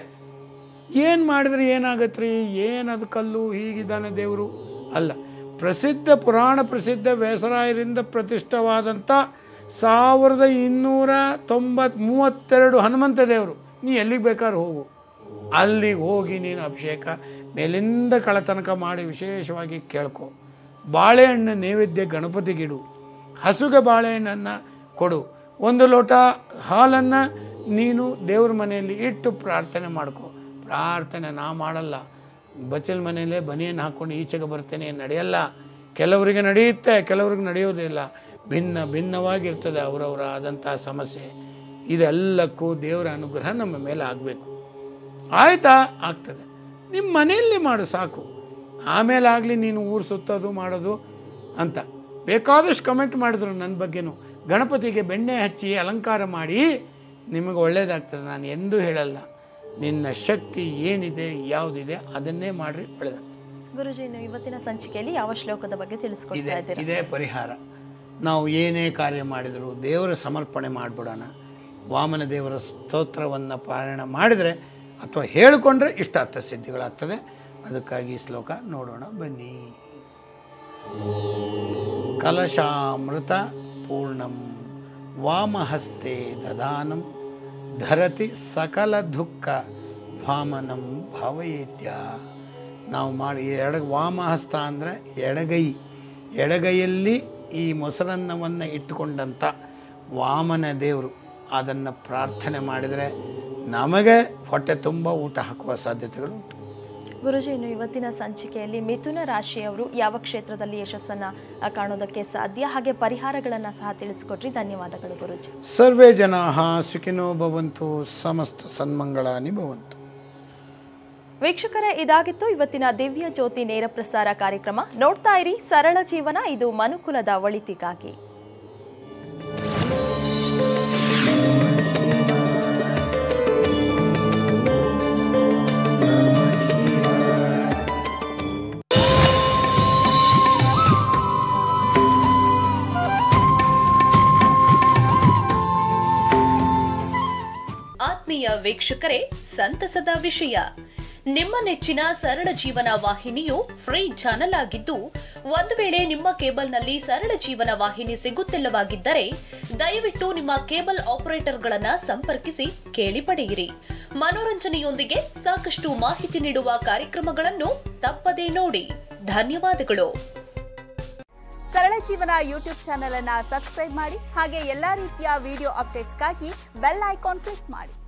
[SPEAKER 2] ಏನು ಮಾಡಿದ್ರೆ ಏನಾಗತ್ತೆ ರೀ ಏನದು ಕಲ್ಲು ಹೀಗಿದ್ದಾನೆ ದೇವರು ಅಲ್ಲ ಪ್ರಸಿದ್ಧ ಪುರಾಣ ಪ್ರಸಿದ್ಧ ವ್ಯಾಸರಾಯರಿಂದ ಪ್ರತಿಷ್ಠವಾದಂಥ ಸಾವಿರದ ಇನ್ನೂರ ತೊಂಬತ್ ಮೂವತ್ತೆರಡು ಹನುಮಂತ ದೇವರು ನೀ ಎಲ್ಲಿಗೆ ಬೇಕಾದ್ರೂ ಹೋಗು ಅಲ್ಲಿಗೆ ಹೋಗಿ ನೀನು ಅಭಿಷೇಕ ಮೇಲಿಂದ ಕಳತನಕ ಮಾಡಿ ವಿಶೇಷವಾಗಿ ಕೇಳ್ಕೊ ಬಾಳೆಹಣ್ಣು ನೈವೇದ್ಯ ಗಣಪತಿಗಿಡು ಹಸುಗೆ ಬಾಳೆಹಣ್ಣನ್ನು ಕೊಡು ಒಂದು ಲೋಟ ಹಾಲನ್ನು ನೀನು ದೇವ್ರ ಮನೆಯಲ್ಲಿ ಇಟ್ಟು ಪ್ರಾರ್ಥನೆ ಮಾಡ್ಕೊ ಪ್ರಾರ್ಥನೆ ನಾ ಮಾಡಲ್ಲ ಬಚ್ಚಲ್ ಮನೆಯಲ್ಲೇ ಬನಿಯನ್ನು ಹಾಕ್ಕೊಂಡು ಈಚೆಗೆ ಬರ್ತೇನೆ ನಡೆಯಲ್ಲ ಕೆಲವರಿಗೆ ನಡೆಯುತ್ತೆ ಕೆಲವ್ರಿಗೆ ನಡೆಯೋದಿಲ್ಲ ಭಿನ್ನ ಭಿನ್ನವಾಗಿರ್ತದೆ ಅವರವರ ಆದಂಥ ಸಮಸ್ಯೆ ಇದೆಲ್ಲಕ್ಕೂ ದೇವರ ಅನುಗ್ರಹ ನಮ್ಮ ಮೇಲೆ ಆಗಬೇಕು ಆಯ್ತಾ ಆಗ್ತದೆ ನಿಮ್ಮ ಮನೆಯಲ್ಲಿ ಮಾಡು ಸಾಕು ಆಮೇಲೆ ಆಗಲಿ ನೀನು ಊರು ಸುತ್ತೋದು ಮಾಡೋದು ಅಂತ ಬೇಕಾದಷ್ಟು ಕಮೆಂಟ್ ಮಾಡಿದ್ರು ನನ್ನ ಬಗ್ಗೆನೂ ಗಣಪತಿಗೆ ಬೆಣ್ಣೆ ಹಚ್ಚಿ ಅಲಂಕಾರ ಮಾಡಿ ನಿಮಗೆ ಒಳ್ಳೆಯದಾಗ್ತದೆ ನಾನು ಎಂದೂ ಹೇಳಲ್ಲ ನಿನ್ನ ಶಕ್ತಿ ಏನಿದೆ ಯಾವುದಿದೆ ಅದನ್ನೇ ಮಾಡಿರಿ ಒಳ್ಳೆಯದಾಗ್ತದೆ
[SPEAKER 1] ಗುರುಜಿ ನೀವು ಇವತ್ತಿನ ಸಂಚಿಕೆಯಲ್ಲಿ ಯಾವ ಶ್ಲೋಕದ ಬಗ್ಗೆ ತಿಳಿಸ್ಕೊಡ್ತಾ
[SPEAKER 2] ಇದೆ
[SPEAKER 1] ಇದ್ದೀರಾ
[SPEAKER 2] ಇದೇ ಪರಿಹಾರ ನಾವು ಏನೇ ಕಾರ್ಯ ಮಾಡಿದರೂ ದೇವರ ಸಮರ್ಪಣೆ ಮಾಡಿಬಿಡೋಣ ವಾಮನ ದೇವರ ಸ್ತೋತ್ರವನ್ನು ಪಾರಾಯಣ ಮಾಡಿದರೆ ಅಥವಾ ಹೇಳಿಕೊಂಡ್ರೆ ಇಷ್ಟಾರ್ಥ ಸಿದ್ಧಿಗಳಾಗ್ತದೆ ಅದಕ್ಕಾಗಿ ಈ ಶ್ಲೋಕ ನೋಡೋಣ ಬನ್ನಿ ಕಲಶಾಮೃತ ಪೂರ್ಣಂ ವಾಮಹಸ್ತೆ ದದಾನಂ ಧರತಿ ಸಕಲ ದುಃಖ ವಾಮನಂ ಭಾವಯೇತ್ಯ ನಾವು ಮಾಡಿ ಎಡ ವಾಮಹಸ್ತ ಅಂದರೆ ಎಡಗೈ ಎಡಗೈಯಲ್ಲಿ ಈ ಮೊಸರನ್ನವನ್ನು ಇಟ್ಟುಕೊಂಡಂಥ ವಾಮನ ದೇವರು ಅದನ್ನು ಪ್ರಾರ್ಥನೆ ಮಾಡಿದರೆ ನಮಗೆ ಹೊಟ್ಟೆ ತುಂಬ ಊಟ ಹಾಕುವ ಸಾಧ್ಯತೆಗಳು ಉಂಟು
[SPEAKER 1] ಗುರುಜಿ ಇನ್ನು ಇವತ್ತಿನ ಸಂಚಿಕೆಯಲ್ಲಿ ಮಿಥುನ ರಾಶಿಯವರು ಯಾವ ಕ್ಷೇತ್ರದಲ್ಲಿ ಯಶಸ್ಸನ್ನ ಆ, ಕಾಣೋದಕ್ಕೆ ಸಾಧ್ಯ ಹಾಗೆ ಪರಿಹಾರಗಳನ್ನ ಸಹ ತಿಳಿಸ್ಕೊಟ್ರಿ ಧನ್ಯವಾದಗಳು ಗುರುಜಿ
[SPEAKER 2] ಸರ್ವೇ ಜನಾ ಸುಖಿನೋ ಭವಂತು ಸಮಸ್ತ ಸನ್ಮಂಗಳಾನಿ ಭವಂತು
[SPEAKER 1] ವೀಕ್ಷಕರೇ ಇದಾಗಿತ್ತು ಇವತ್ತಿನ ದಿವ್ಯ ಜ್ಯೋತಿ ನೇರ ಪ್ರಸಾರ ಕಾರ್ಯಕ್ರಮ ನೋಡ್ತಾ ಇರಿ ಸರಳ ಜೀವನ ಇದು ಮನುಕುಲದ ಒಳಿತಿಗಾಗಿ
[SPEAKER 6] ಆತ್ಮೀಯ ವೀಕ್ಷಕರೇ ಸಂತಸದ ವಿಷಯ ನಿಮ್ಮ ನೆಚ್ಚಿನ ಸರಳ ಜೀವನ ವಾಹಿನಿಯು ಫ್ರೀ ಚಾನೆಲ್ ಆಗಿದ್ದು ಒಂದು ವೇಳೆ ನಿಮ್ಮ ಕೇಬಲ್ನಲ್ಲಿ ಸರಳ ಜೀವನ ವಾಹಿನಿ ಸಿಗುತ್ತಿಲ್ಲವಾಗಿದ್ದರೆ ದಯವಿಟ್ಟು ನಿಮ್ಮ ಕೇಬಲ್ ಆಪರೇಟರ್ಗಳನ್ನ ಸಂಪರ್ಕಿಸಿ ಕೇಳಿ ಪಡೆಯಿರಿ ಮನೋರಂಜನೆಯೊಂದಿಗೆ ಸಾಕಷ್ಟು ಮಾಹಿತಿ ನೀಡುವ ಕಾರ್ಯಕ್ರಮಗಳನ್ನು ತಪ್ಪದೇ ನೋಡಿ ಧನ್ಯವಾದಗಳು
[SPEAKER 1] ಸರಳ
[SPEAKER 7] ಜೀವನ ಯೂಟ್ಯೂಬ್ ಚಾನೆಲ್ ಅನ್ನ ಸಬ್ಸ್ಕ್ರೈಬ್ ಮಾಡಿ ಹಾಗೆ ಎಲ್ಲಾ ರೀತಿಯ ವಿಡಿಯೋ ಅಪ್ಡೇಟ್ಸ್ಗಾಗಿ ಬೆಲ್ ಐಕಾನ್ ಕ್ಲಿಕ್ ಮಾಡಿ